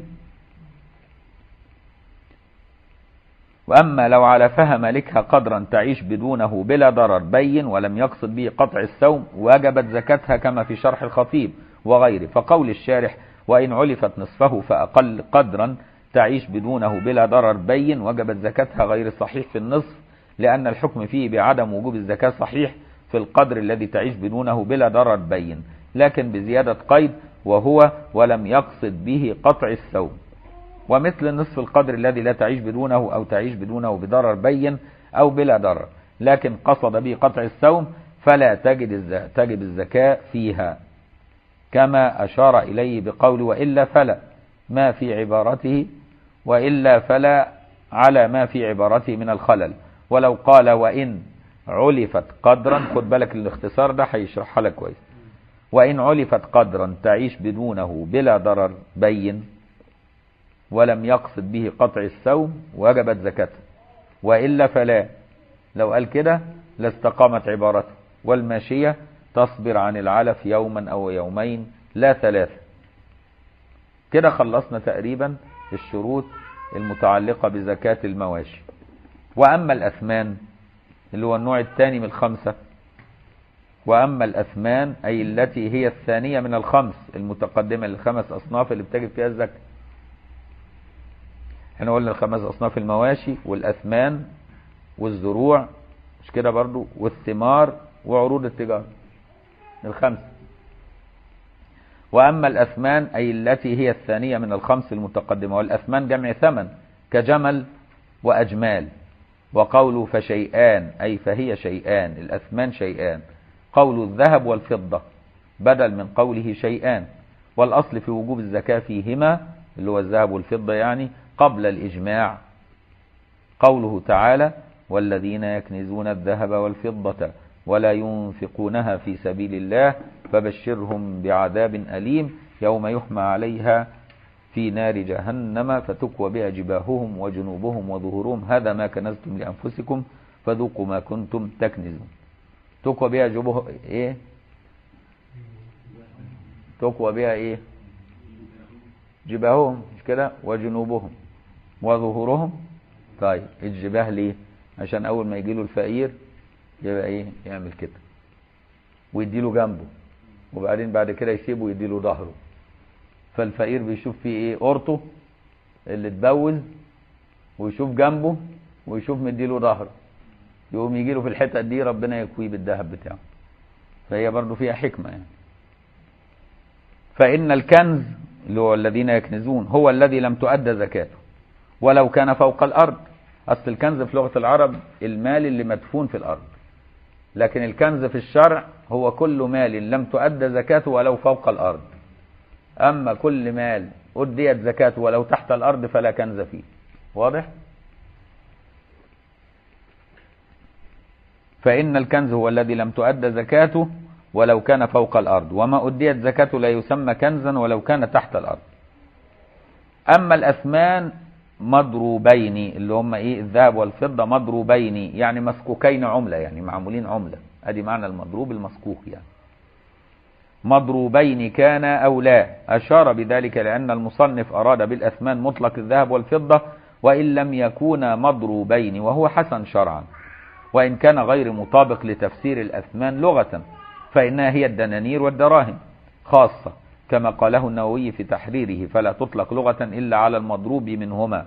وأما لو علفها مالكها قدرا تعيش بدونه بلا ضرر بين ولم يقصد به قطع السوم وجبت زكاتها كما في شرح الخطيب وغيره فقول الشارح وإن علفت نصفه فأقل قدرا تعيش بدونه بلا ضرر بين وجبت زكاتها غير صحيح في النصف لأن الحكم فيه بعدم وجوب الزكاة صحيح في القدر الذي تعيش بدونه بلا ضرر بين لكن بزيادة قيد وهو ولم يقصد به قطع الثوب ومثل نصف القدر الذي لا تعيش بدونه أو تعيش بدونه بضرر بين أو بلا ضرر لكن قصد به قطع الثوم فلا تجد الز- تجب الزكاة فيها كما أشار إليه بقول وإلا فلا ما في عبارته وإلا فلا على ما في عبارته من الخلل ولو قال وإن علفت قدرا خد بالك الاختصار ده هيشرحها لك كويس وإن علفت قدرا تعيش بدونه بلا ضرر بين ولم يقصد به قطع السوم وجبت زكاته وإلا فلا لو قال كده لاستقامت عبارته والماشية تصبر عن العلف يوما أو يومين لا ثلاثة كده خلصنا تقريبا الشروط المتعلقة بزكاة المواشي وأما الأثمان اللي هو النوع الثاني من الخمسة وأما الأثمان أي التي هي الثانية من الخمس المتقدمة للخمس أصناف اللي بتجب فيها الزكاة احنا قلنا الخمس أصناف المواشي والأثمان والزروع مش كده برضو والثمار وعروض التجارة الخمس وأما الأثمان أي التي هي الثانية من الخمس المتقدمة والأثمان جمع ثمن كجمل وأجمال وقوله فشيئان أي فهي شيئان الأثمان شيئان قول الذهب والفضة بدل من قوله شيئان والأصل في وجوب الزكاة فيهما اللي هو الذهب والفضة يعني قبل الإجماع قوله تعالى والذين يكنزون الذهب والفضة ولا ينفقونها في سبيل الله فبشرهم بعذاب أليم يوم يحمى عليها في نار جهنم فتكوى بها جباههم وجنوبهم وظهورهم هذا ما كنزتم لأنفسكم فذوقوا ما كنتم تكنزون تكوى بها جبه ايه تكوى بها ايه جباههم مش كده وجنوبهم وظهورهم طيب الجباه ليه عشان اول ما يجي له الفقير يبقى ايه يعمل كده ويديله جنبه وبعدين بعد كده يسيبه ويديله ظهره فالفقير بيشوف فيه ايه قرطه اللي اتبوز ويشوف جنبه ويشوف مديله ظهره يقوم يجي له في الحتة دي ربنا يكويه بالذهب بتاعه فهي برضو فيها حكمة يعني فإن الكنز اللي هو الذين يكنزون هو الذي لم تؤدى زكاته ولو كان فوق الأرض أصل الكنز في لغة العرب المال اللي مدفون في الأرض لكن الكنز في الشرع هو كل مال لم تؤدى زكاته ولو فوق الأرض أما كل مال أديت زكاته ولو تحت الأرض فلا كنز فيه واضح؟ فإن الكنز هو الذي لم تؤدى زكاته ولو كان فوق الأرض وما أديت زكاته لا يسمى كنزا ولو كان تحت الأرض أما الأثمان مضروبين اللي هم إيه الذهب والفضة مضروبين يعني مسكوكين عملة يعني معمولين عملة أدي معنى المضروب المسكوك يعني مضروبين كان أو لا أشار بذلك لأن المصنف أراد بالأثمان مطلق الذهب والفضة وإن لم يكونا مضروبين وهو حسن شرعا وإن كان غير مطابق لتفسير الأثمان لغة فإنها هي الدنانير والدراهم خاصة كما قاله النووي في تحريره فلا تطلق لغة إلا على المضروب منهما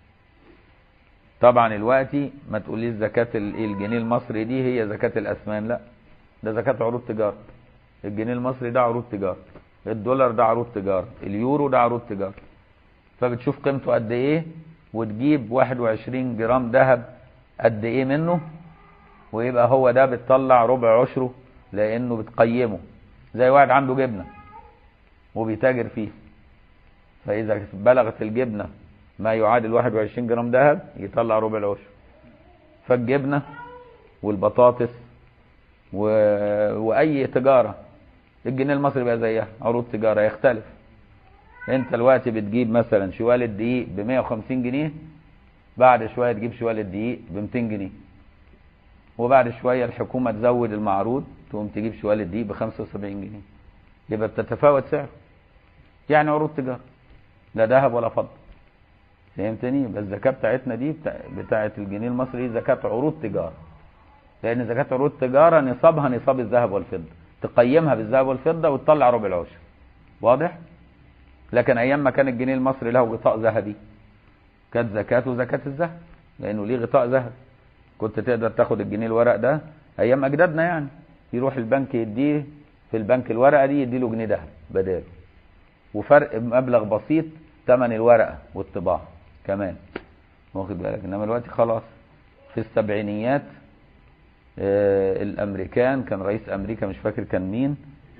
طبعا الوقت ما تقوليش زكاة الجنيه المصري دي هي زكاة الأثمان لا ده زكاة عروض تجارة الجنيه المصري ده عروض تجارة الدولار ده عروض تجارة اليورو ده عروض تجارة فبتشوف قيمته قد ايه وتجيب 21 جرام ذهب قد ايه منه ويبقى هو ده بتطلع ربع عشره لانه بتقيمه زي واحد عنده جبنه وبيتاجر فيه فاذا بلغت الجبنه ما يعادل 21 جرام ذهب يطلع ربع العشر فالجبنه والبطاطس و... واي تجاره الجنيه المصري بقى زيها عروض تجاره يختلف انت دلوقتي بتجيب مثلا شوال الدقيق ب 150 جنيه بعد شويه تجيب شوال الدقيق ب 200 جنيه وبعد شويه الحكومه تزود المعروض تقوم تجيب شوال الدقيق ب 75 جنيه يبقى بتتفاوت سعره يعني عروض تجاره لا ذهب ولا فضه فهمتني يبقى الزكاه بتاعتنا دي بتاع بتاعه الجنيه المصري زكاه عروض تجاره لان زكاه عروض تجاره نصابها نصاب الذهب والفضه تقيمها بالذهب والفضه وتطلع ربع العشر واضح لكن ايام ما كان الجنيه المصري له غطاء ذهبي كانت زكاته زكاه الذهب لانه ليه غطاء ذهب كنت تقدر تاخد الجنيه الورق ده ايام اجدادنا يعني يروح البنك يديه في البنك الورقه دي يديله جنيه ذهب بداله وفرق مبلغ بسيط ثمن الورقه والطباعه كمان واخد بالك انما دلوقتي خلاص في السبعينيات آه الامريكان كان رئيس امريكا مش فاكر كان مين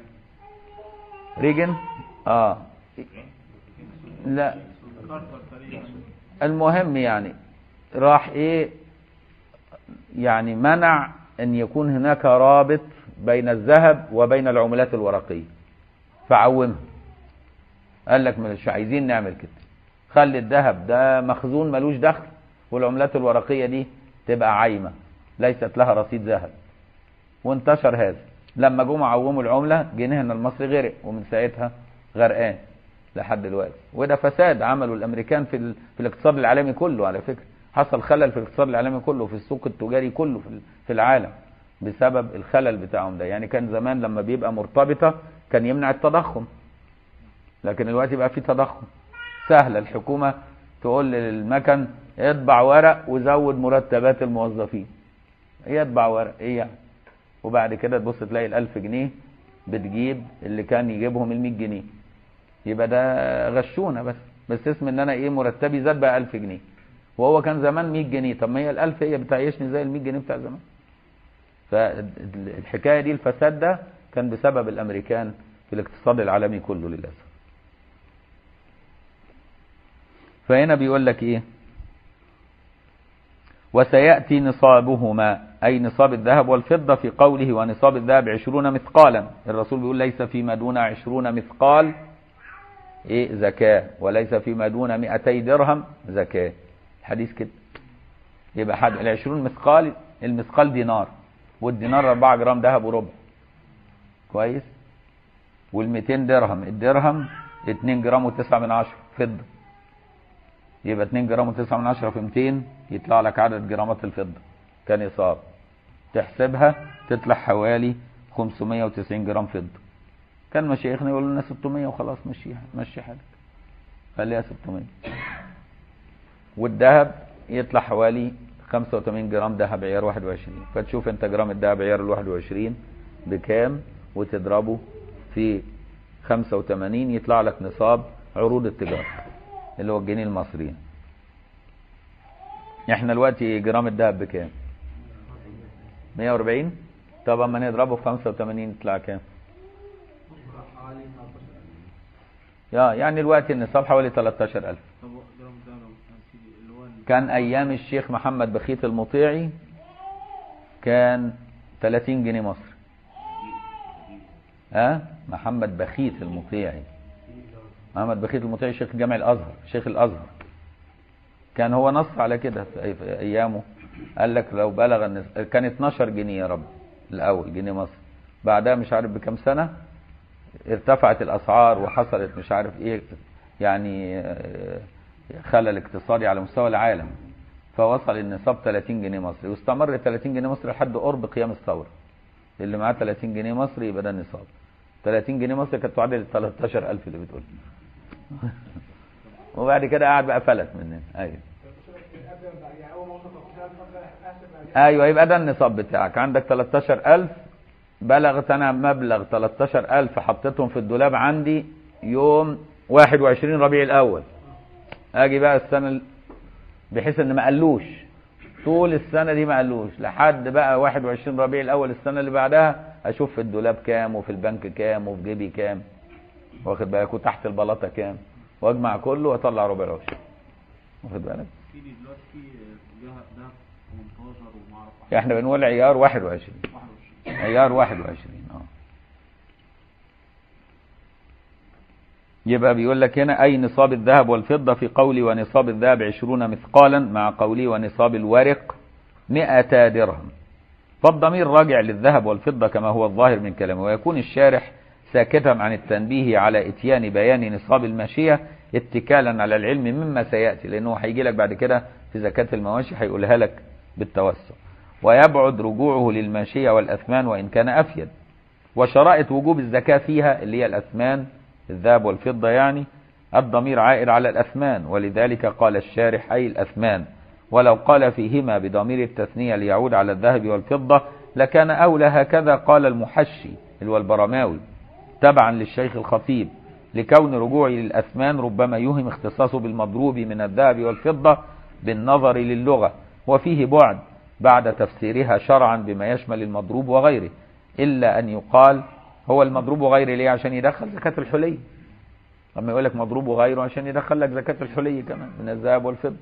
ريجن اه لا المهم يعني راح ايه يعني منع ان يكون هناك رابط بين الذهب وبين العملات الورقيه فعومها قال لك مش عايزين نعمل كده خلي الذهب ده مخزون ملوش دخل والعملات الورقيه دي تبقى عايمه ليست لها رصيد ذهب وانتشر هذا لما جم عوموا العمله جنيهنا المصري غرق ومن ساعتها غرقان لحد دلوقتي وده فساد عمله الامريكان في ال... في الاقتصاد العالمي كله على فكره حصل خلل في الاقتصاد العالمي كله في السوق التجاري كله في, في العالم بسبب الخلل بتاعهم ده يعني كان زمان لما بيبقى مرتبطه كان يمنع التضخم لكن دلوقتي بقى في تضخم سهله الحكومه تقول للمكن اطبع ورق وزود مرتبات الموظفين يطبع ورق ايه يعني وبعد كده تبص تلاقي الألف جنيه بتجيب اللي كان يجيبهم المية جنيه يبقى ده غشونا بس بس اسم ان انا ايه مرتبي زاد بقى 1000 جنيه وهو كان زمان 100 جنيه طب ما هي ال1000 هي بتعيشني زي ال 100 جنيه بتاع زمان فالحكايه دي الفساد ده كان بسبب الامريكان في الاقتصاد العالمي كله للاسف فهنا بيقول لك ايه وسيأتي نصابهما أي نصاب الذهب والفضة في قوله ونصاب الذهب عشرون مثقالا الرسول بيقول ليس فيما دون عشرون مثقال إيه زكاة وليس فيما دون مئتي درهم زكاة الحديث كده يبقى حد العشرون مثقال المثقال دينار والدينار 4 جرام ذهب وربع كويس وال200 درهم الدرهم 2 جرام و9 من عشرة فضة يبقى 2 جرام و9 من عشرة في 200 يطلع لك عدد جرامات الفضة كنصاب تحسبها تطلع حوالي 590 جرام فضة كان مشايخنا يقولوا لنا 600 وخلاص مشيها مشي حالك خليها 600 والذهب يطلع حوالي 85 جرام ذهب عيار 21 فتشوف انت جرام الذهب عيار ال 21 بكام وتضربه في 85 يطلع لك نصاب عروض التجارة اللي هو الجنيه المصري احنا دلوقتي جرام الذهب بكام 140 طب اما نضربه في 85 يطلع كام يا يعني الوقت النصاب حوالي 13000 طب جرام الدهب لو كان سيدي اللي هو كان ايام الشيخ محمد بخيت المطيعي كان 30 جنيه مصري ها محمد بخيت المطيعي محمد بخيت المطيعي شيخ جامع الازهر شيخ الازهر كان هو نص على كده في أي- في ايامه قال لك لو بلغ النص... كان 12 جنيه يا رب الاول جنيه مصري بعدها مش عارف بكام سنه ارتفعت الاسعار وحصلت مش عارف ايه يعني آه، خلل اقتصادي على مستوى العالم فوصل النصاب 30 جنيه مصري واستمر 30 جنيه مصري لحد قرب قيام الثوره اللي معاه 30 جنيه مصري يبقى ده النصاب 30 جنيه مصري كانت تعادل ال 13000 اللي بتقول وبعد كده قاعد بقى فلت مننا ايوه ايوه يبقى ده النصاب بتاعك عندك 13000 بلغت انا مبلغ 13000 حطيتهم في الدولاب عندي يوم 21 ربيع الاول اجي بقى السنه ال- بحيث ان ما قالوش طول السنه دي ما قالوش لحد بقى 21 ربيع الاول السنه اللي بعدها اشوف في الدولاب كام وفي البنك كام وفي جيبي كام واخد بالك وتحت البلاطه كام واجمع كله واطلع ربع العشر واخد بالك سيدي دلوقتي في ذهب دهب 18 وما اعرف احنا بنقول عيار 21 21 عيار 21 اه يبقى بيقول لك هنا أي نصاب الذهب والفضة في قولي ونصاب الذهب عشرون مثقالا مع قولي ونصاب الورق مئتا درهم فالضمير راجع للذهب والفضة كما هو الظاهر من كلامه ويكون الشارح ساكتا عن التنبيه على اتيان بيان نصاب الماشية اتكالا على العلم مما سيأتي لأنه هيجي لك بعد كده في زكاة المواشي هيقولها لك بالتوسع ويبعد رجوعه للماشية والأثمان وإن كان أفيد وشرائط وجوب الزكاة فيها اللي هي الأثمان الذهب والفضة يعني الضمير عائد على الأثمان ولذلك قال الشارح أي الأثمان ولو قال فيهما بضمير التثنية ليعود على الذهب والفضة لكان أولى هكذا قال المحشي اللي هو البرماوي تبعا للشيخ الخطيب لكون رجوعه للأثمان ربما يوهم اختصاصه بالمضروب من الذهب والفضة بالنظر للغة وفيه بعد بعد تفسيرها شرعا بما يشمل المضروب وغيره إلا أن يقال هو المضروب وغيره ليه عشان يدخل زكاة الحلي لما يقول لك مضروب وغيره عشان يدخل لك زكاة الحلي كمان من الذهب والفضة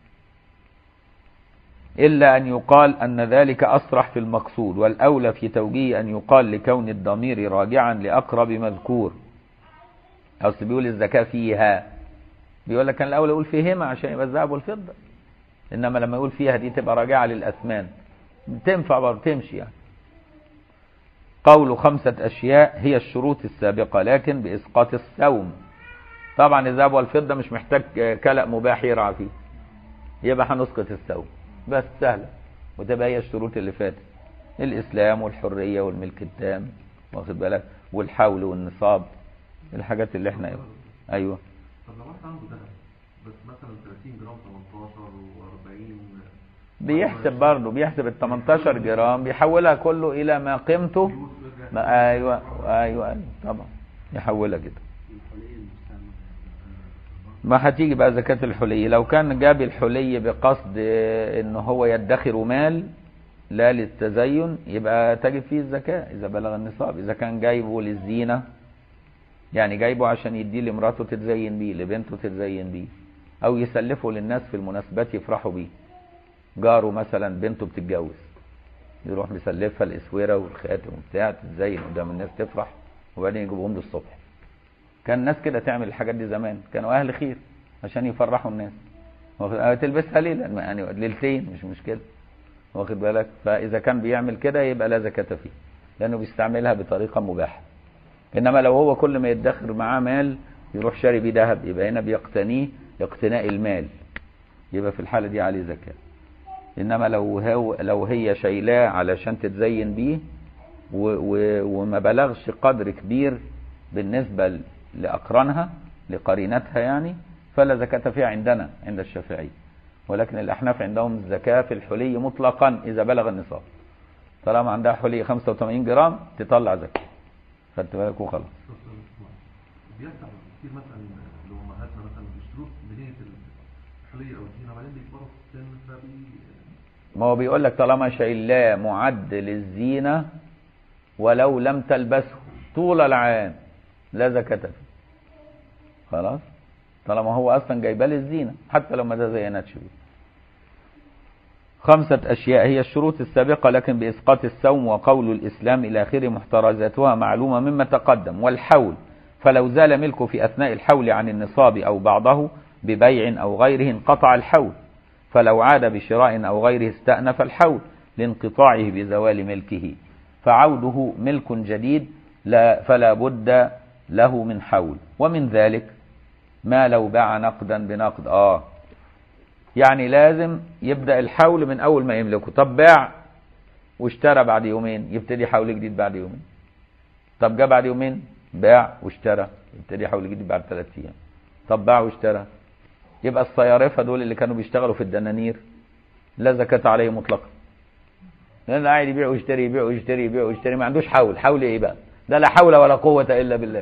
إلا أن يقال أن ذلك أصرح في المقصود والأولى في توجيه أن يقال لكون الضمير راجعا لأقرب مذكور أصل بيقول الزكاة فيها بيقول لك كان الأولى يقول فيهما عشان يبقى الذهب والفضة إنما لما يقول فيها دي تبقى راجعة للأثمان تنفع برضه تمشي يعني قول خمسة أشياء هي الشروط السابقة لكن بإسقاط السوم طبعا الذهب والفضة مش محتاج كلأ مباح يرعى فيه يبقى هنسقط السوم بس سهلة وتبقى هي الشروط اللي فاتت الإسلام والحرية والملك التام واخد بالك والحول والنصاب الحاجات اللي احنا ايوه طب لو واحد عنده ذهب بس مثلا 30 جرام 18 و40 بيحسب برضه بيحسب ال 18 جرام بيحولها كله الى ما قيمته ما ايوه ايوه ايوه طبعا يحولها كده ما هتيجي بقى زكاة الحلي لو كان جاب الحلي بقصد ان هو يدخر مال لا للتزين يبقى تجب فيه الزكاة اذا بلغ النصاب اذا كان جايبه للزينة يعني جايبه عشان يديه لمراته تتزين بيه لبنته تتزين بيه او يسلفه للناس في المناسبات يفرحوا بيه جاره مثلا بنته بتتجوز يروح مسلفها الاسوره والخاتم وبتاع تتزين قدام الناس تفرح وبعدين يجيبهم له الصبح كان الناس كده تعمل الحاجات دي زمان كانوا اهل خير عشان يفرحوا الناس واخد- تلبسها ليله يعني ليلتين مش مشكله واخد بالك فاذا كان بيعمل كده يبقى لا زكاه فيه لانه بيستعملها بطريقه مباحه انما لو هو كل ما يدخر معاه مال يروح شاري بيه ذهب يبقى هنا بيقتنيه اقتناء المال يبقى في الحالة دي عليه زكاة إنما لو هو لو هي شايلاه علشان تتزين بيه و و وما بلغش قدر كبير بالنسبة ل- لأقرانها لقرينتها يعني فلا زكاة فيها عندنا عند الشافعي ولكن الأحناف عندهم الزكاة في الحلي مطلقا إذا بلغ النصاب طالما عندها حلي 85 جرام تطلع زكاة خدت بالك وخلاص بيحصل كتير مثلا لأمهاتنا مثلا بيشتروه بنية الحلية أو الزينة بعدين بيكبروا في السن فبي ما هو بيقول لك طالما شايلاه معد للزينة ولو لم تلبسه طول العام لا زكاة فيه خلاص طالما هو اصلا جايباه للزينة حتى لو ما تزينتش بيه خمسة أشياء هي الشروط السابقة لكن بإسقاط السوم وقول الإسلام إلى آخره محترزاتها معلومة مما تقدم والحول فلو زال ملكه في أثناء الحول عن النصاب أو بعضه ببيع أو غيره انقطع الحول فلو عاد بشراء أو غيره استأنف الحول لانقطاعه بزوال ملكه فعوده ملك جديد لا فلا بد له من حول ومن ذلك ما لو باع نقدا بنقد آه يعني لازم يبدأ الحول من أول ما يملكه طب باع واشترى بعد يومين يبتدي حول جديد بعد يومين طب جاء بعد يومين باع واشترى يبتدي حول جديد بعد ثلاث أيام طب باع واشترى يبقى الصيارفة دول اللي كانوا بيشتغلوا في الدنانير لا زكاة عليه مطلقا لأن قاعد يبيع ويشتري يبيع ويشتري يبيع ويشتري ما عندوش حول حول ايه بقى ده لا حول ولا قوة إلا بالله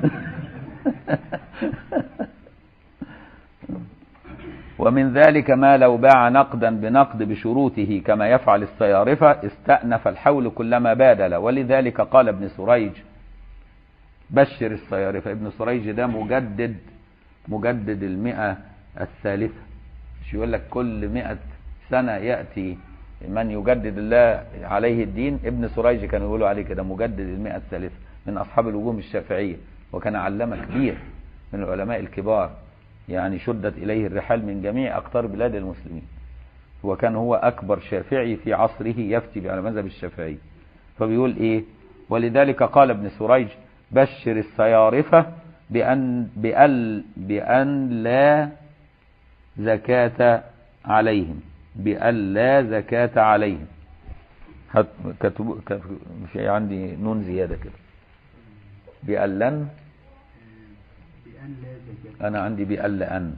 ومن ذلك ما لو باع نقدا بنقد بشروطه كما يفعل الصيارفة استأنف الحول كلما بادل ولذلك قال ابن سريج بشر الصيارفة ابن سريج ده مجدد مجدد المئة الثالثة مش يقول لك كل مئة سنة يأتي من يجدد الله عليه الدين ابن سريج كانوا يقولوا عليه كده مجدد المئة الثالثة من أصحاب الوجوه الشافعية وكان علامة كبير من العلماء الكبار يعني شدت إليه الرحال من جميع أقطار بلاد المسلمين وكان هو أكبر شافعي في عصره يفتي على مذهب الشافعي فبيقول إيه ولذلك قال ابن سريج بشر الصيارفة بأن, بأن, بأن لا زكاة عليهم بأن لا زكاة عليهم هت- كتب كت- في عندي نون زيادة كده بأن لن بأن لا زكاة أنا عندي بأن لأن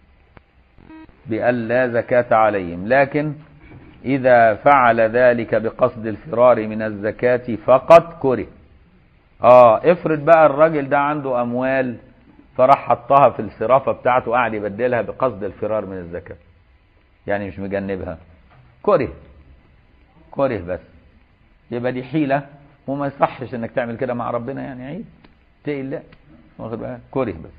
بأن لا زكاة عليهم لكن إذا فعل ذلك بقصد الفرار من الزكاة فقط كره آه افرض بقى الراجل ده عنده أموال فراح حطها في الصرافة بتاعته قاعد يبدلها بقصد الفرار من الزكاة يعني مش مجنبها كره كره بس يبقى دي حيلة وما يصحش انك تعمل كده مع ربنا يعني عيب اتقي الله واخد بالك كره بس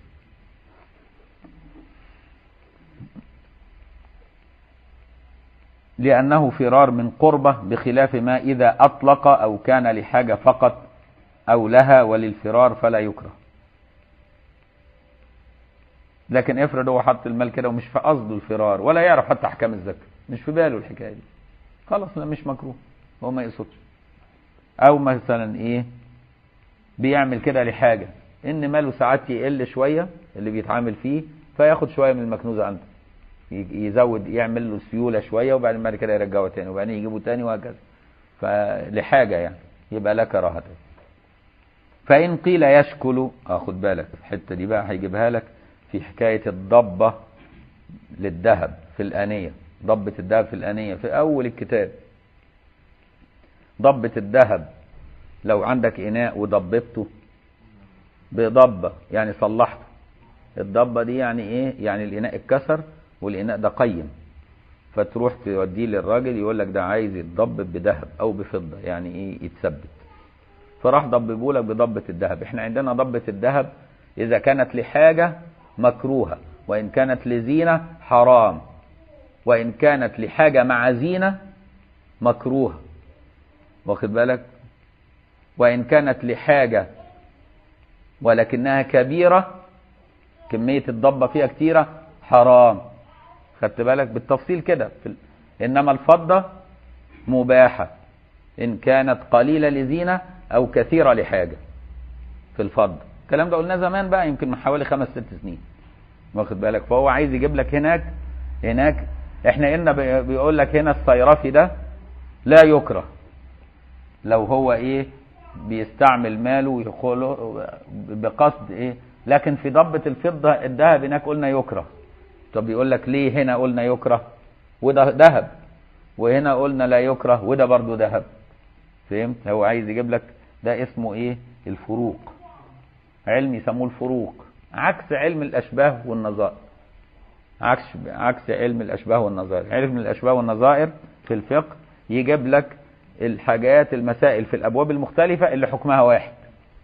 لأنه فرار من قربة بخلاف ما إذا أطلق أو كان لحاجة فقط أو لها وللفرار فلا يكره لكن افرض هو حط المال كده ومش في قصده الفرار ولا يعرف حتى أحكام الزكاة مش في باله الحكاية دي خلاص لا مش مكروه هو ما يقصدش أو مثلا إيه بيعمل كده لحاجة إن ماله ساعات يقل شوية اللي بيتعامل فيه فياخد شوية من المكنوزة عنده ي- يزود يعمل له سيولة شوية وبعدين بعد كده يرجعه تاني وبعدين يجيبه تاني وهكذا فلحاجة يعني يبقى لا كراهة فإن قيل يشكل اه خد بالك الحتة دي بقى هيجيبها لك في حكاية الضبة للذهب في الآنية ضبة الذهب في الآنية في أول الكتاب ضبة الذهب لو عندك إناء وضببته بضبة يعني صلحته الضبة دي يعني إيه يعني الإناء اتكسر والإناء ده قيم فتروح توديه للراجل يقول لك ده عايز يتضبب بذهب أو بفضة يعني إيه يتثبت فراح ضببوا لك بضبة الذهب احنا عندنا ضبة الذهب إذا كانت لحاجة مكروهة وإن كانت لزينة حرام وإن كانت لحاجة مع زينة مكروهة واخد بالك وإن كانت لحاجة ولكنها كبيرة كمية الضبة فيها كتيرة حرام خدت بالك بالتفصيل كده في ال... إنما الفضة مباحة إن كانت قليلة لزينة أو كثيرة لحاجة في الفضة الكلام ده قلناه زمان بقى يمكن من حوالي خمس ست سنين واخد بالك فهو عايز يجيب لك هناك هناك احنا قلنا بي- بيقول لك هنا الصيرفي ده لا يكره لو هو ايه بيستعمل ماله ويدخله بقصد ايه لكن في ضبة الفضة الذهب هناك قلنا يكره طب يقول لك ليه هنا قلنا يكره وده ذهب وهنا قلنا لا يكره وده برضو ذهب فهمت هو عايز يجيب لك ده اسمه ايه الفروق علم يسموه الفروق عكس علم الاشباه والنظائر عكس عكس علم الاشباه والنظائر علم الاشباه والنظائر في الفقه يجيب لك الحاجات المسائل في الابواب المختلفه اللي حكمها واحد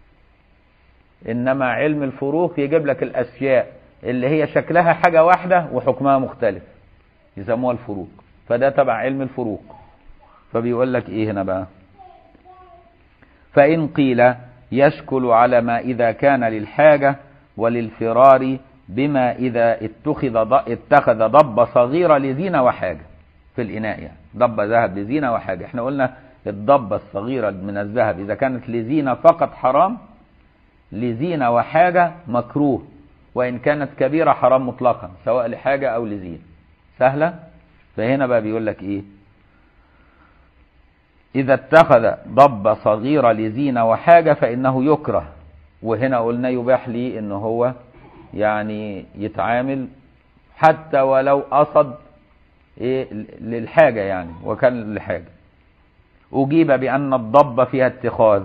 انما علم الفروق يجيب لك الاشياء اللي هي شكلها حاجه واحده وحكمها مختلف يسموها الفروق فده تبع علم الفروق فبيقول لك ايه هنا بقى فإن قيل يشكل على ما إذا كان للحاجة وللفرار بما إذا اتخذ ض- اتخذ ضبة صغيرة لزينة وحاجة في الإناء يعني ضبة ذهب لزينة وحاجة احنا قلنا الضبة الصغيرة من الذهب إذا كانت لزينة فقط حرام لزينة وحاجة مكروه وإن كانت كبيرة حرام مطلقا سواء لحاجة أو لزينة سهلة فهنا بقى بيقول لك إيه إذا اتخذ ضبة صغيرة لزينة وحاجة فإنه يكره وهنا قلنا يباح لي إن هو يعني يتعامل حتى ولو قصد إيه للحاجة يعني وكان لحاجة أجيب بأن الضبة فيها اتخاذ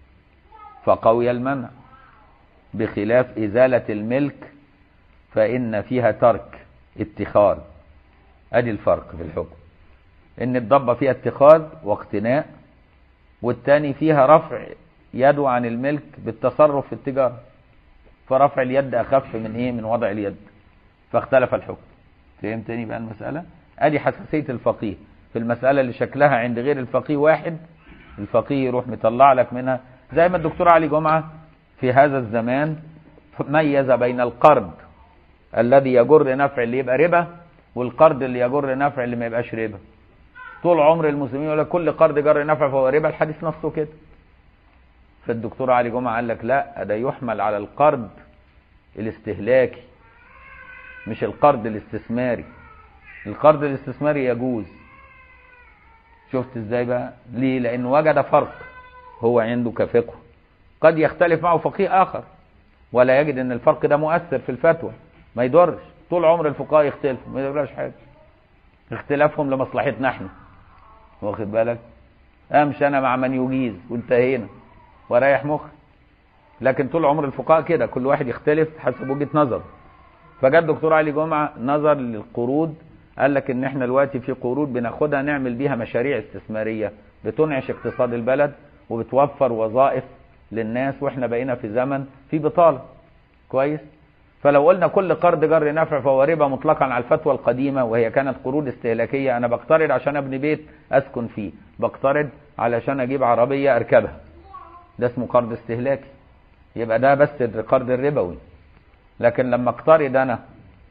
فقوي المنع بخلاف إزالة الملك فإن فيها ترك اتخاذ أدي الفرق في الحكم ان الضبة فيها اتخاذ واقتناء والتاني فيها رفع يده عن الملك بالتصرف في التجارة فرفع اليد اخف من ايه من وضع اليد فاختلف الحكم فهمتني بقى المسألة ادي حساسية الفقيه في المسألة اللي شكلها عند غير الفقيه واحد الفقيه يروح مطلع لك منها زي ما الدكتور علي جمعة في هذا الزمان ميز بين القرض الذي يجر نفع اللي يبقى ربا والقرض اللي يجر نفع اللي ما يبقاش ربا طول عمر المسلمين يقول لك كل قرض جر نفع فهو ربا الحديث نصه كده فالدكتور علي جمعة قال لك لا ده يحمل على القرض الاستهلاكي مش القرض الاستثماري القرض الاستثماري يجوز شفت ازاي بقى ليه لان وجد فرق هو عنده كفقه قد يختلف معه فقيه اخر ولا يجد ان الفرق ده مؤثر في الفتوى ما يضرش طول عمر الفقهاء يختلفوا ما يضرش حاجه اختلافهم لمصلحتنا احنا واخد بالك امشي انا مع من يجيز وانتهينا ورايح مخ لكن طول عمر الفقهاء كده كل واحد يختلف حسب وجهه نظره فجاء الدكتور علي جمعه نظر للقروض قال لك ان احنا دلوقتي في قروض بناخدها نعمل بيها مشاريع استثماريه بتنعش اقتصاد البلد وبتوفر وظائف للناس واحنا بقينا في زمن في بطاله كويس فلو قلنا كل قرض جر نفع فهو ربا مطلقا على الفتوى القديمة وهي كانت قروض استهلاكية أنا بقترض عشان أبني بيت أسكن فيه بقترض علشان أجيب عربية أركبها ده اسمه قرض استهلاكي يبقى ده بس القرض الربوي لكن لما اقترض أنا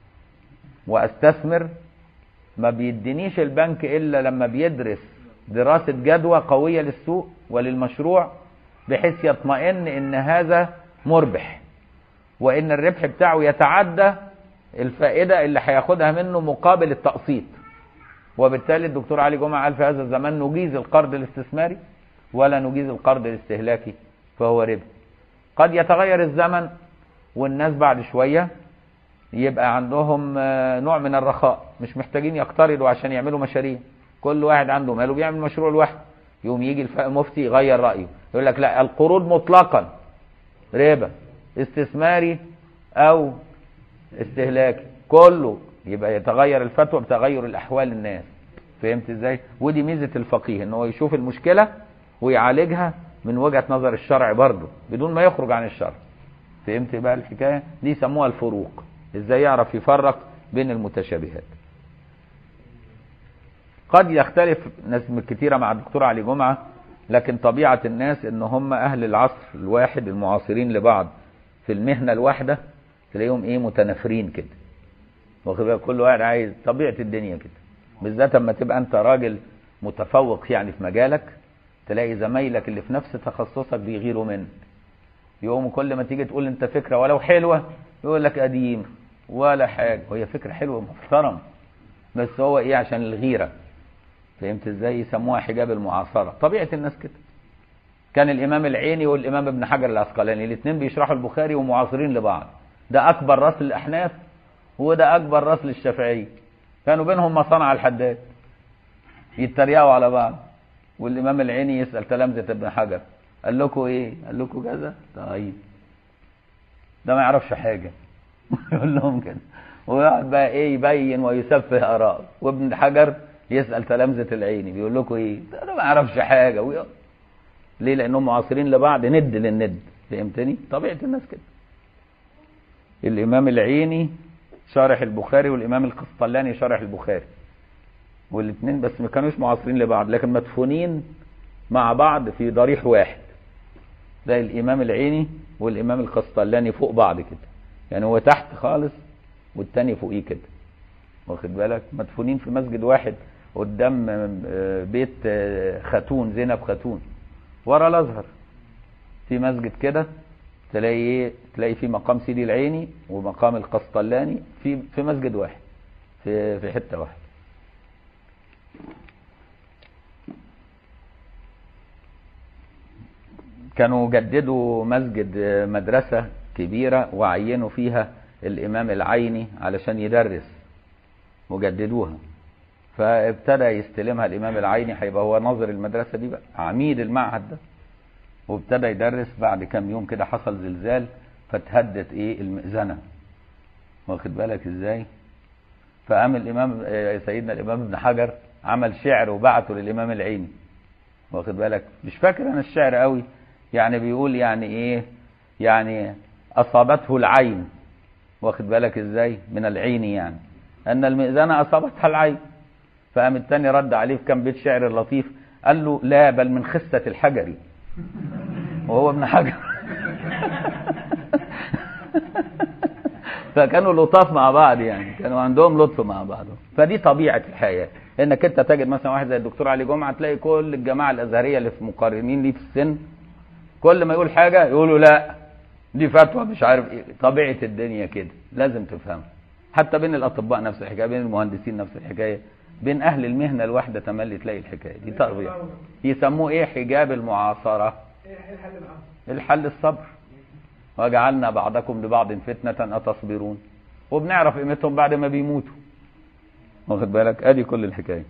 وأستثمر ما بيدينيش البنك إلا لما بيدرس دراسة جدوى قوية للسوق وللمشروع بحيث يطمئن إن هذا مربح وان الربح بتاعه يتعدى الفائده اللي هياخدها منه مقابل التقسيط وبالتالي الدكتور علي جمعه قال في هذا الزمان نجيز القرض الاستثماري ولا نجيز القرض الاستهلاكي فهو ربا قد يتغير الزمن والناس بعد شويه يبقى عندهم آه، نوع من الرخاء مش محتاجين يقترضوا عشان يعملوا مشاريع كل واحد عنده ماله بيعمل مشروع لوحده يوم يجي الف- المفتي يغير رايه يقول لك لا القروض مطلقا ربا استثماري او استهلاكي كله يبقى يتغير الفتوى بتغير الاحوال الناس فهمت ازاي ودي ميزه الفقيه ان هو يشوف المشكله ويعالجها من وجهه نظر الشرع برضه بدون ما يخرج عن الشرع فهمت بقى الحكايه دي يسموها الفروق ازاي يعرف يفرق بين المتشابهات قد يختلف ناس كتيرة مع الدكتور علي جمعة لكن طبيعة الناس ان هم اهل العصر الواحد المعاصرين لبعض في المهنة الواحدة تلاقيهم ايه متنافرين كده واخد بالك كل واحد عايز طبيعة الدنيا كده بالذات اما تبقى انت راجل متفوق يعني في مجالك تلاقي زمايلك اللي في نفس تخصصك بيغيروا منك يقوم كل ما تيجي تقول انت فكرة ولو حلوة يقول لك قديم ولا حاجة وهي فكرة حلوة محترم بس هو ايه عشان الغيره فهمت ازاي يسموها حجاب المعاصره طبيعه الناس كده كان الامام العيني والامام ابن حجر العسقلاني الاثنين بيشرحوا البخاري ومعاصرين لبعض ده اكبر راس للاحناف وده اكبر راس للشافعيه كانوا بينهم مصانع الحداد يتريقوا على بعض والامام العيني يسال تلامذه ابن حجر قال لكم ايه قال لكم كذا طيب ده ما يعرفش حاجه يقول لهم كده ويقعد بقى ايه يبين ويسفه اراءه وابن حجر يسال تلامذه العيني بيقول لكم ايه ده أنا ما يعرفش حاجه ويقعد. ليه لانهم معاصرين لبعض ند للند فهمتني طبيعه الناس كده الامام العيني شارح البخاري والامام القسطلاني شارح البخاري والاثنين بس ما كانوش معاصرين لبعض لكن مدفونين مع بعض في ضريح واحد زي الامام العيني والامام القسطلاني فوق بعض كده يعني هو تحت خالص والتاني فوقيه كده واخد بالك مدفونين في مسجد واحد قدام آه، بيت آه، خاتون زينب خاتون ورا الازهر في مسجد كده تلاقي ايه تلاقي في مقام سيدي العيني ومقام القسطلاني في في مسجد واحد في في حته واحده كانوا جددوا مسجد آه، مدرسة كبيرة وعينوا فيها الإمام العيني علشان يدرس وجددوها فابتدى يستلمها الإمام العيني هيبقى هو ناظر المدرسة دي بقى عميد المعهد ده وابتدى يدرس بعد كام يوم كده حصل زلزال فتهدت ايه المئذنة واخد بالك ازاي فقام الإمام آه، سيدنا الإمام ابن حجر عمل شعر وبعته للإمام العيني واخد بالك مش فاكر انا الشعر قوي يعني بيقول يعني ايه يعني اصابته العين واخد بالك ازاي من العين يعني ان المئذنه اصابتها العين فقام التاني رد عليه في كام بيت شعر لطيف قال له لا بل من خسه الحجر وهو ابن حجر فكانوا لطاف مع بعض يعني كانوا عندهم لطف مع بعض فدي طبيعه الحياه انك انت تجد مثلا واحد زي الدكتور علي جمعه تلاقي كل الجماعه الازهريه اللي في مقارنين ليه في السن كل ما يقول حاجه يقولوا لا دي فتوى مش عارف ايه طبيعه الدنيا كده لازم تفهمها حتى بين الاطباء نفس الحكايه بين المهندسين نفس الحكايه بين اهل المهنه الواحده تملي تلاقي الحكايه دي طبيعه يسموه ايه حجاب المعاصره الحل الصبر وجعلنا بعضكم لبعض فتنة أتصبرون وبنعرف قيمتهم بعد ما بيموتوا واخد بالك ادي كل الحكايه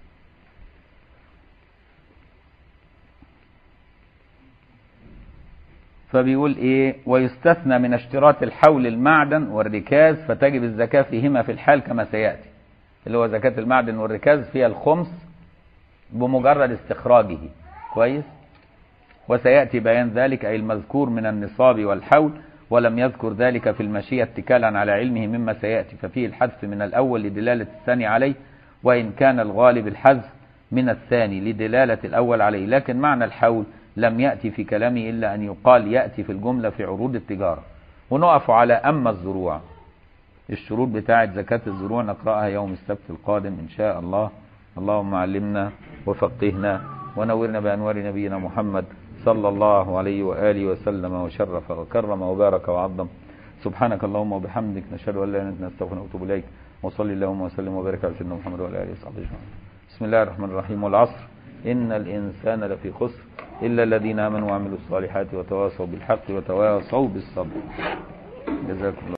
فبيقول ايه ويستثنى من اشتراط الحول المعدن والركاز فتجب الزكاة فيهما في الحال كما سيأتي اللي هو زكاة المعدن والركاز فيها الخمس بمجرد استخراجه كويس وسيأتي بيان ذلك أي المذكور من النصاب والحول ولم يذكر ذلك في المشيئة اتكالا على علمه مما سيأتي ففيه الحذف من الأول لدلالة الثاني عليه وإن كان الغالب الحذف من الثاني لدلالة الأول عليه لكن معنى الحول لم يأتي في كلامه إلا أن يقال يأتي في الجملة في عروض التجارة ونقف على أما الزروع الشروط بتاعة زكاة الزروع نقرأها يوم السبت القادم إن شاء الله اللهم علمنا وفقهنا ونورنا بأنوار نبينا محمد صلى الله عليه وآله وسلم وشرف وكرم وبارك وعظم سبحانك اللهم وبحمدك نشهد أن لا إله إلا أنت نستغفرك ونتوب إليك وصلي اللهم وسلم وبارك على سيدنا محمد وعلى آله وصحبه أجمعين بسم الله الرحمن الرحيم والعصر إن الإنسان لفي خسر إلا الذين آمنوا وعملوا الصالحات وتواصوا بالحق وتواصوا بالصبر جزاكم الله